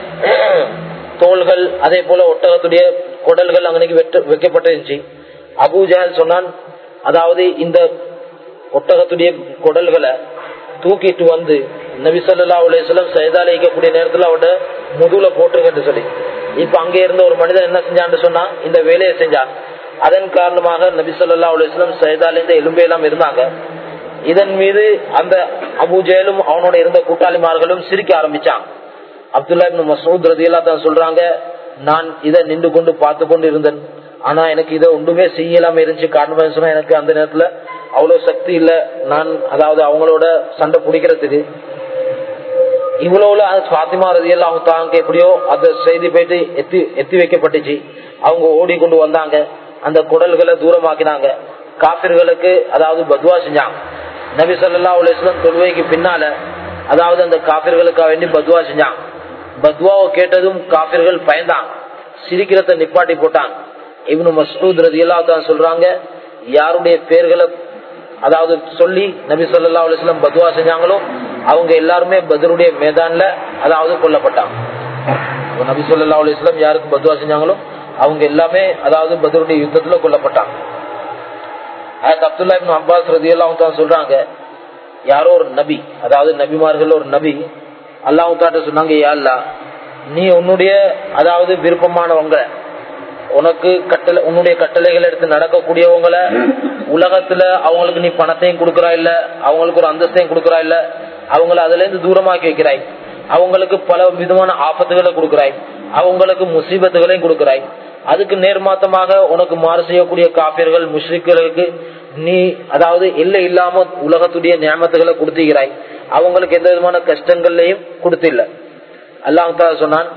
தோள்கள் அதே போல ஒட்டகத்துடைய குடல்கள் அங்கனைக்கு வெட்ட வைக்கப்பட்டிருந்துச்சு அபு ஜஹல் சொன்னான் அதாவது இந்த ஒட்டகத்துடைய குடல்களை தூக்கிட்டு வந்து நபி சொல்லா அலுவலம் சைதால இருக்கக்கூடிய நேரத்துல அவட முதுகுல போட்டுருங்கன்னு சொல்லி இப்ப அங்க இருந்த ஒரு மனிதன் என்ன செஞ்சான்னு சொன்னா இந்த வேலையை செஞ்சான் அதன் காரணமாக நபி சொல்லா அலுவலம் சைதால இந்த எலும்பையெல்லாம் இருந்தாங்க இதன் மீது அந்த அபுஜேலும் அவனோட இருந்த கூட்டாளிமார்களும் சிரிக்க ஆரம்பிச்சான் அப்துல்லா மசூத் ரதியல்லா தான் சொல்றாங்க நான் இதை நின்று கொண்டு பார்த்து கொண்டு இருந்தேன் ஆனா எனக்கு இதை ஒன்றுமே செய்யலாம இருந்துச்சு காரணமா சொன்னா எனக்கு அந்த நேரத்துல அவ்வளவு சக்தி இல்ல நான் அதாவது அவங்களோட சண்டை பிடிக்கிறதுக்கு இவ்வளவுல பாத்திமா ரதியெல்லாம் தாங்க எப்படியோ அந்த செய்தி போயிட்டு எத்தி எத்தி வைக்கப்பட்டுச்சு அவங்க ஓடி கொண்டு வந்தாங்க அந்த குடல்களை தூரமாக்கினாங்க காபிர்களுக்கு அதாவது பத்வா செஞ்சாங்க நபி சொல்லா அலுவலம் தொழுவைக்கு பின்னால அதாவது அந்த காபிர்களுக்காக வேண்டி பத்வா செஞ்சாங்க பத்வாவை கேட்டதும் காபிர்கள் பயந்தாங்க சிரிக்கிறத நிப்பாட்டி போட்டாங்க இவனு மசூத் ரதி தான் சொல்றாங்க யாருடைய பேர்களை அதாவது சொல்லி நபி சொல்லா அலுவலம் பத்வா செஞ்சாங்களோ அவங்க எல்லாருமே பதருடைய மேதான்ல அதாவது கொல்லப்பட்டாங்க நபி சொல்லா அலுவலம் யாருக்கு பத்வா செஞ்சாங்களோ அவங்க எல்லாமே அதாவது பதருடைய யுத்தத்துல கொல்லப்பட்டாங்க அப்துல்லா இபின் அப்பாஸ் ரதி எல்லாம் தான் சொல்றாங்க யாரோ ஒரு நபி அதாவது நபிமார்கள் ஒரு நபி அல்லாஹ் தாட்ட சொன்னாங்க யாழ்லா நீ உன்னுடைய அதாவது விருப்பமானவங்க உனக்கு கட்டளை உன்னுடைய கட்டளைகள் எடுத்து நடக்கக்கூடியவங்கள உலகத்துல அவங்களுக்கு நீ பணத்தையும் கொடுக்கறா இல்ல அவங்களுக்கு ஒரு அந்தஸ்தையும் கொடுக்கறா இல்ல அவங்கள அதுல இருந்து தூரமாக்கி வைக்கிறாய் அவங்களுக்கு பல விதமான ஆபத்துகளை கொடுக்கறாய் அவங்களுக்கு முசீபத்துகளையும் கொடுக்கறாய் அதுக்கு நேர்மாத்தமாக உனக்கு மாறு செய்யக்கூடிய காப்பியர்கள் முஷ்ரிக்களுக்கு நீ அதாவது இல்லை இல்லாம உலகத்துடைய நியமத்துகளை கொடுத்துகிறாய் அவங்களுக்கு எந்த விதமான கஷ்டங்கள்லையும் கொடுத்தில்ல அல்லாஹால சொன்னான்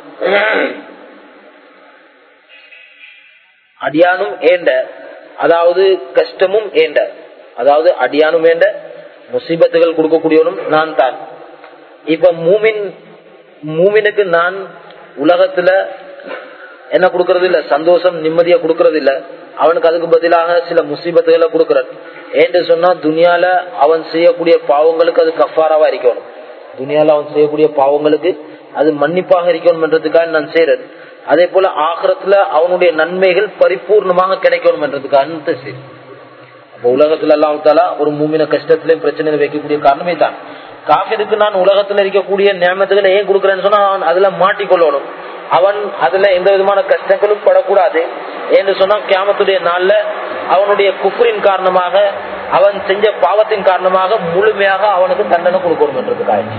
அடியானும் ஏண்ட அதாவது கஷ்டமும் ஏண்ட அதாவது அடியானும் ஏண்ட முசீபத்துகள் கொடுக்கக்கூடியவனும் நான் தான் இப்ப மூமின் மூமினுக்கு நான் உலகத்துல என்ன கொடுக்கறது இல்ல சந்தோஷம் நிம்மதியா கொடுக்கறது இல்ல அவனுக்கு அதுக்கு பதிலாக சில முசீபத்துகளை கொடுக்கறான் ஏன்னு சொன்னா துனியால அவன் செய்யக்கூடிய பாவங்களுக்கு அது கஃபாராவா இருக்கணும் துனியால அவன் செய்யக்கூடிய பாவங்களுக்கு அது மன்னிப்பாக இருக்கணும்ன்றதுக்காக நான் செய்யறேன் அதே போல ஆகிரத்துல அவனுடைய நன்மைகள் பரிபூர்ணமாக கிடைக்கணும் என்றதுக்காக சரி அப்ப உலகத்துல எல்லாம் தாலா ஒரு மூமின கஷ்டத்திலையும் பிரச்சனை வைக்கக்கூடிய காரணமே தான் காஃபிருக்கு நான் உலகத்துல இருக்கக்கூடிய நியமத்துகளை ஏன் கொடுக்கறேன்னு சொன்னா அவன் அதுல மாட்டிக்கொள்ளணும் அவன் அதுல எந்த விதமான கஷ்டங்களும் படக்கூடாது என்று சொன்னா கியாமத்துடைய நாள்ல அவனுடைய குஃபரின் காரணமாக அவன் செஞ்ச பாவத்தின் காரணமாக முழுமையாக அவனுக்கு தண்டனை கொடுக்கணும் என்றதுக்காக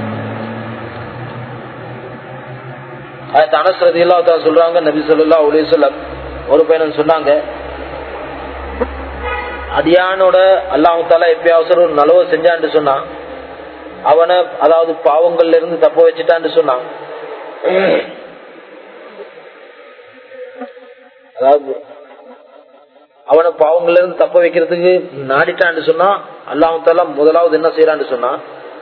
தனஸ்ரதி சொல்றாங்க நபி சொல்லா உலேசல்லம் ஒரு பையன் சொன்னாங்க அடியானோட அல்லாஹால எப்பயாவது ஒரு நலவை செஞ்சான்னு சொன்னான் அவனை அதாவது பாவங்கள்ல இருந்து தப்ப வச்சுட்டான்னு சொன்னான் அதாவது அவனை பாவங்கள்ல இருந்து தப்ப வைக்கிறதுக்கு நாடிட்டான்னு சொன்னா அல்லாஹால முதலாவது என்ன செய்யறான்னு சொன்னா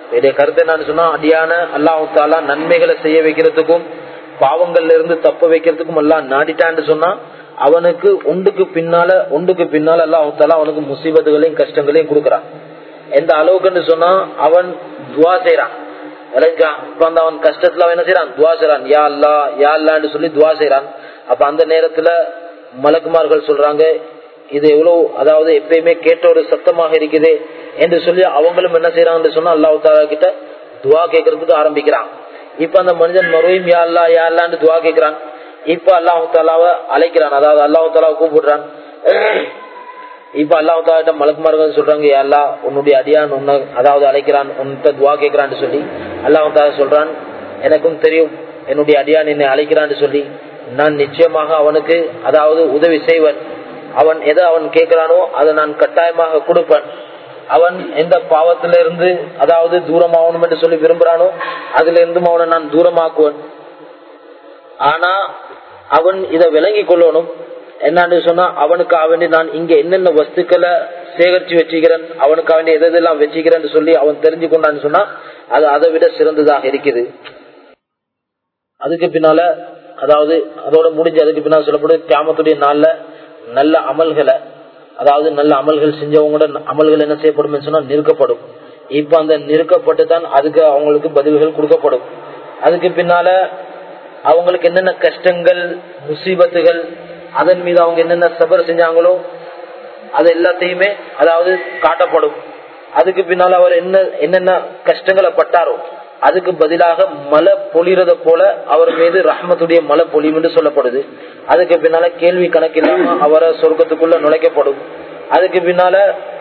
என்னுடைய கருத்து என்னன்னு சொன்னா அடியான அல்லாஹு தாலா நன்மைகளை செய்ய வைக்கிறதுக்கும் பாவங்கள்ல இருந்து தப்ப வைக்கிறதுக்கும் எல்லாம் நாடிட்டான்னு சொன்னா அவனுக்கு ஒன்றுக்கு பின்னால ஒன்றுக்கு பின்னால அல்லாஹு தாலா அவனுக்கு முசீபத்துகளையும் கஷ்டங்களையும் கொடுக்கறான் எந்த அளவுக்குன்னு சொன்னா அவன் துவா செய்யறான் விளைஞ்சா இப்ப அந்த அவன் கஷ்டத்துல அவன் என்ன செய்யறான் துவா செய்யறான் யா அல்லா யா அல்லான்னு சொல்லி துவா செய்யறான் அப்ப அந்த நேரத்துல மலக்குமார்கள் சொல்றாங்க இது எவ்வளவு அதாவது எப்பயுமே கேட்ட ஒரு சத்தமாக இருக்குது என்று சொல்லி அவங்களும் என்ன செய்யறாங்கன்னு சொன்னா அல்லாஹு தாலா கிட்ட துவா கேட்கறதுக்கு ஆரம்பிக்கிறான் இப்ப அந்த மனிதன் மறுபடியும் யா அல்லா யா அல்லான்னு துவா கேட்கிறான் இப்ப அல்லாஹு தாலாவை அழைக்கிறான் அதாவது அல்லாஹு தாலாவை கூப்பிடுறான் இப்ப அல்லாஹு தாலிட்ட மலக்குமார்கள் சொல்றாங்க யா அல்லா உன்னுடைய அடியான் உன்னை அதாவது அழைக்கிறான் உன்கிட்ட துவா கேட்கிறான்னு சொல்லி அல்லாஹு தாலா சொல்றான் எனக்கும் தெரியும் என்னுடைய அடியான் என்னை அழைக்கிறான்னு சொல்லி நான் நிச்சயமாக அவனுக்கு அதாவது உதவி செய்வன் அவன் எதை அவன் கேட்கிறானோ அதை நான் கட்டாயமாக கொடுப்பேன் அவன் எந்த பாவத்தில இருந்து அதாவது தூரமாகணும் என்று சொல்லி விரும்புறானோ அதுல இருந்தும் அவனை நான் தூரமாக்குவேன் ஆனா அவன் இதை விளங்கி கொள்ளணும் என்னன்னு சொன்னா அவனுக்காக வேண்டி நான் இங்க என்னென்ன வஸ்துக்களை சேகரிச்சு வச்சுக்கிறேன் அவனுக்காக வேண்டி எதெல்லாம் வச்சுக்கிறேன்னு சொல்லி அவன் தெரிஞ்சு கொண்டான்னு சொன்னா அது அதை விட சிறந்ததாக இருக்குது அதுக்கு பின்னால அதாவது அதோட முடிஞ்சு அதுக்கு பின்னால் சொல்லப்படும் கிராமத்துடைய நாள்ல நல்ல அமல்களை அதாவது நல்ல அமல்கள் செஞ்சவங்களோட அமல்கள் என்ன செய்யப்படும் சொன்னா நிறுக்கப்படும் இப்ப அந்த நிறுக்கப்பட்டு தான் அதுக்கு அவங்களுக்கு பதில்கள் கொடுக்கப்படும் அதுக்கு பின்னால அவங்களுக்கு என்னென்ன கஷ்டங்கள் முசீபத்துகள் அதன் மீது அவங்க என்னென்ன சபர் செஞ்சாங்களோ அது எல்லாத்தையுமே அதாவது காட்டப்படும் அதுக்கு பின்னால அவர் என்ன என்னென்ன கஷ்டங்களை பட்டாரோ அதுக்கு பதிலாக மழை பொழிறத போல அவர் மீது ரஹ்மத்துடைய மழை பொழியும் என்று சொல்லப்படுது அதுக்கு பின்னால கேள்வி கணக்கில்லாம அவரை சொர்க்கத்துக்குள்ள நுழைக்கப்படும் அதுக்கு பின்னால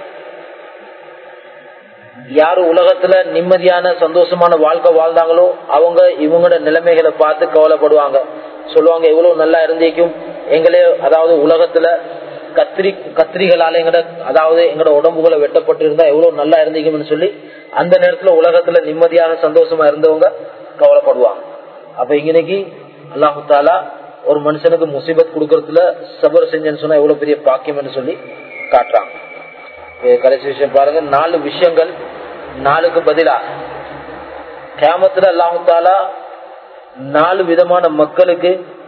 யாரு உலகத்துல நிம்மதியான சந்தோஷமான வாழ்க்கை வாழ்ந்தாங்களோ அவங்க இவங்களோட நிலைமைகளை பார்த்து கவலைப்படுவாங்க சொல்லுவாங்க எவ்வளவு நல்லா இருந்திருக்கும் எங்களே அதாவது உலகத்துல கத்திரி கத்திரிகளால எங்கட அதாவது எங்கட உடம்புகளை வெட்டப்பட்டு இருந்தா எவ்வளவு நல்லா இருந்திருக்கும்னு சொல்லி அந்த நேரத்துல உலகத்துல நிம்மதியான சந்தோஷமா இருந்தவங்க கவலைப்படுவாங்க அப்ப இன்னைக்கு அல்லாஹு தாலா ஒரு மனுஷனுக்கு முசீபத் கொடுக்கறதுல சபர் செஞ்சேன்னு சொன்னா எவ்வளவு பெரிய பாக்கியம் சொல்லி காட்டுறாங்க கடைசி விஷயம் பாருங்க நாலு விஷயங்கள் நாலுக்கு பதிலா கேமத்துல அல்லாஹு தாலா நாலு விதமான மக்களுக்கு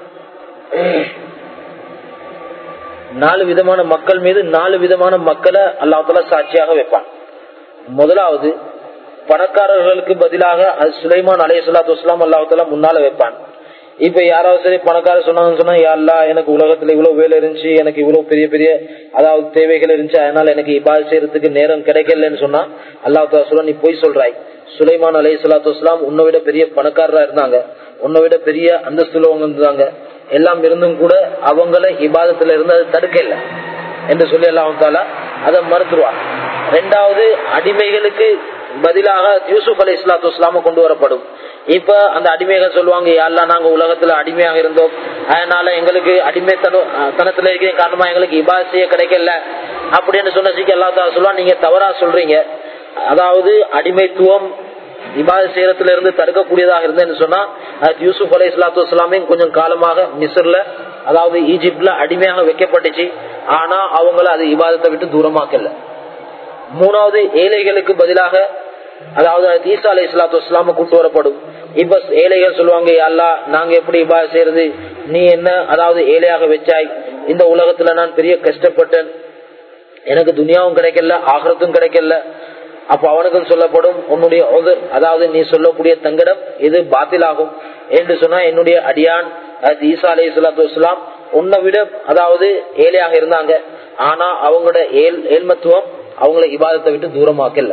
நாலு விதமான மக்கள் மீது நாலு விதமான மக்களை அல்லாஹால சாட்சியாக வைப்பான் முதலாவது பணக்காரர்களுக்கு பதிலாக அது சுலைமான் அலைய சொல்லாத்து வஸ்லாம் அல்லாஹால முன்னால வைப்பான் இப்ப யாராவது சரி பணக்காரர் சொன்னாங்கன்னு சொன்னா யாருலா எனக்கு உலகத்துல இவ்வளவு வேலை இருந்துச்சு எனக்கு இவ்வளவு பெரிய பெரிய அதாவது தேவைகள் இருந்துச்சு அதனால எனக்கு இபால் செய்யறதுக்கு நேரம் கிடைக்கலன்னு சொன்னா அல்லாஹ் சொல்ல நீ போய் சொல்றாய் சுலைமான் அலை சலாத்து வஸ்லாம் உன்னை விட பெரிய பணக்காரரா இருந்தாங்க உன்னை விட பெரிய அந்தஸ்துலவங்க இருந்தாங்க எல்லாம் இருந்தும் கூட அவங்கள இபாதத்துல இருந்து அது தடுக்கல என்று சொல்லி எல்லாம் தாலா அதை மறுத்துருவாங்க ரெண்டாவது அடிமைகளுக்கு பதிலாக யூசுப் அலி இஸ்லாத்து இஸ்லாம கொண்டு வரப்படும் இப்ப அந்த அடிமைகள் சொல்லுவாங்க யாரெல்லாம் நாங்க உலகத்துல அடிமையாக இருந்தோம் அதனால எங்களுக்கு அடிமைத்தன தனத்துல இருக்கிற காரணமா எங்களுக்கு இபாத செய்ய கிடைக்கல அப்படின்னு சொன்ன சீக்கிரம் அல்லா தாலா சொல்லுவாங்க நீங்க தவறா சொல்றீங்க அதாவது அடிமைத்துவம் இபாத சேரத்துல இருந்து தடுக்கக்கூடியதாக இருந்தேன்னு சொன்னா யூசுப் அலி இஸ்லாத்து வஸ்லாமையும் கொஞ்சம் காலமாக மிஸ்ர்ல அதாவது ஈஜிப்ட்ல அடிமையாக வைக்கப்பட்டுச்சு ஆனா அவங்கள அது இபாதத்தை விட்டு தூரமாக்கல மூணாவது ஏழைகளுக்கு பதிலாக அதாவது ஈசா அலி இஸ்லாத்து வஸ்லாம கூட்டு வரப்படும் இப்ப ஏழைகள் சொல்லுவாங்க அல்லா நாங்க எப்படி இபாத செய்யறது நீ என்ன அதாவது ஏழையாக வச்சாய் இந்த உலகத்துல நான் பெரிய கஷ்டப்பட்டேன் எனக்கு துனியாவும் கிடைக்கல ஆகரத்தும் கிடைக்கல அப்ப அவனுக்கும் சொல்லப்படும் உன்னுடைய அதாவது நீ சொல்லக்கூடிய தங்கடம் இது பாத்திலாகும் என்று சொன்னா என்னுடைய அடியான் ஈசா அலி இஸ்லாத்து வஸ்லாம் உன்னை விட அதாவது ஏழையாக இருந்தாங்க ஆனா அவங்களோட ஏல் ஏழ்மத்துவம் அவங்களை இபாதத்தை விட்டு தூரமாக்கல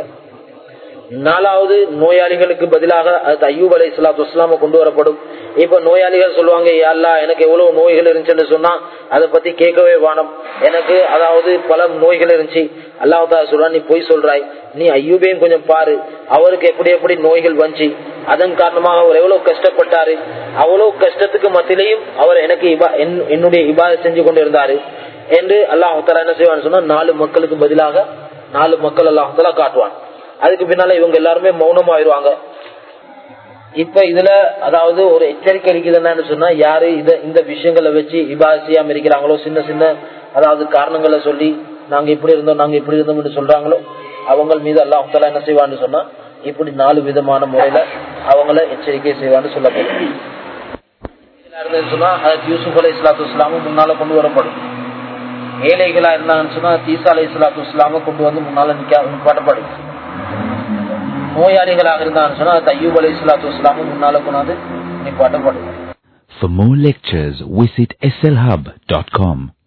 நாலாவது நோயாளிகளுக்கு பதிலாக அது ஐயூப் அலி இஸ்லாத்து வஸ்லாம கொண்டு வரப்படும் இப்ப நோயாளிகள் சொல்லுவாங்க யாழ்லா எனக்கு எவ்வளவு நோய்கள் இருந்துச்சுன்னு சொன்னா அதை பத்தி கேட்கவே வானம் எனக்கு அதாவது பல நோய்கள் இருந்துச்சு அல்லாஹா சொல்றா நீ போய் சொல்றாய் நீ ஐயூபையும் கொஞ்சம் பாரு அவருக்கு எப்படி எப்படி நோய்கள் வந்துச்சு அதன் காரணமாக அவர் எவ்வளவு கஷ்டப்பட்டாரு அவ்வளவு கஷ்டத்துக்கு மத்தியிலையும் அவர் எனக்கு என்னுடைய இபாத செஞ்சு கொண்டு இருந்தாரு என்று அல்லாஹால என்ன செய்வான்னு சொன்னா நாலு மக்களுக்கு பதிலாக நாலு மக்கள் அல்லாஹால காட்டுவான் அதுக்கு பின்னால இவங்க எல்லாருமே மௌனமாயிருவாங்க இப்ப இதுல அதாவது ஒரு எச்சரிக்கை இருக்குது என்னன்னு சொன்னா யாரு இத இந்த விஷயங்களை வச்சு இபாசியாம இருக்கிறாங்களோ சின்ன சின்ன அதாவது காரணங்களை சொல்லி நாங்க இப்படி இருந்தோம் நாங்க இப்படி இருந்தோம் சொல்றாங்களோ அவங்க மீது அல்லாஹால என்ன செய்வான்னு சொன்னா இப்படி நாலு விதமான முறையில அவங்கள எச்சரிக்கை செய்வான்னு சொல்லப்படும் இருந்ததுன்னு சொன்னா அது யூசுப் அலை இஸ்லாத்து இஸ்லாமும் முன்னால கொண்டு வரப்படும் ஏழைகளா இருந்தாங்கன்னு சொன்னா தீசா அலை இஸ்லாத்து இஸ்லாம கொண்டு வந்து முன்னால நிக்க நிப்பாட்டப்படும் நோயாளிகளாக இருந்தாங்கன்னு சொன்னா தையூப் அலை இஸ்லாத்து இஸ்லாமும் முன்னால கொண்டாந்து நிப்பாட்டப்படும் For more lectures, visit slhub.com.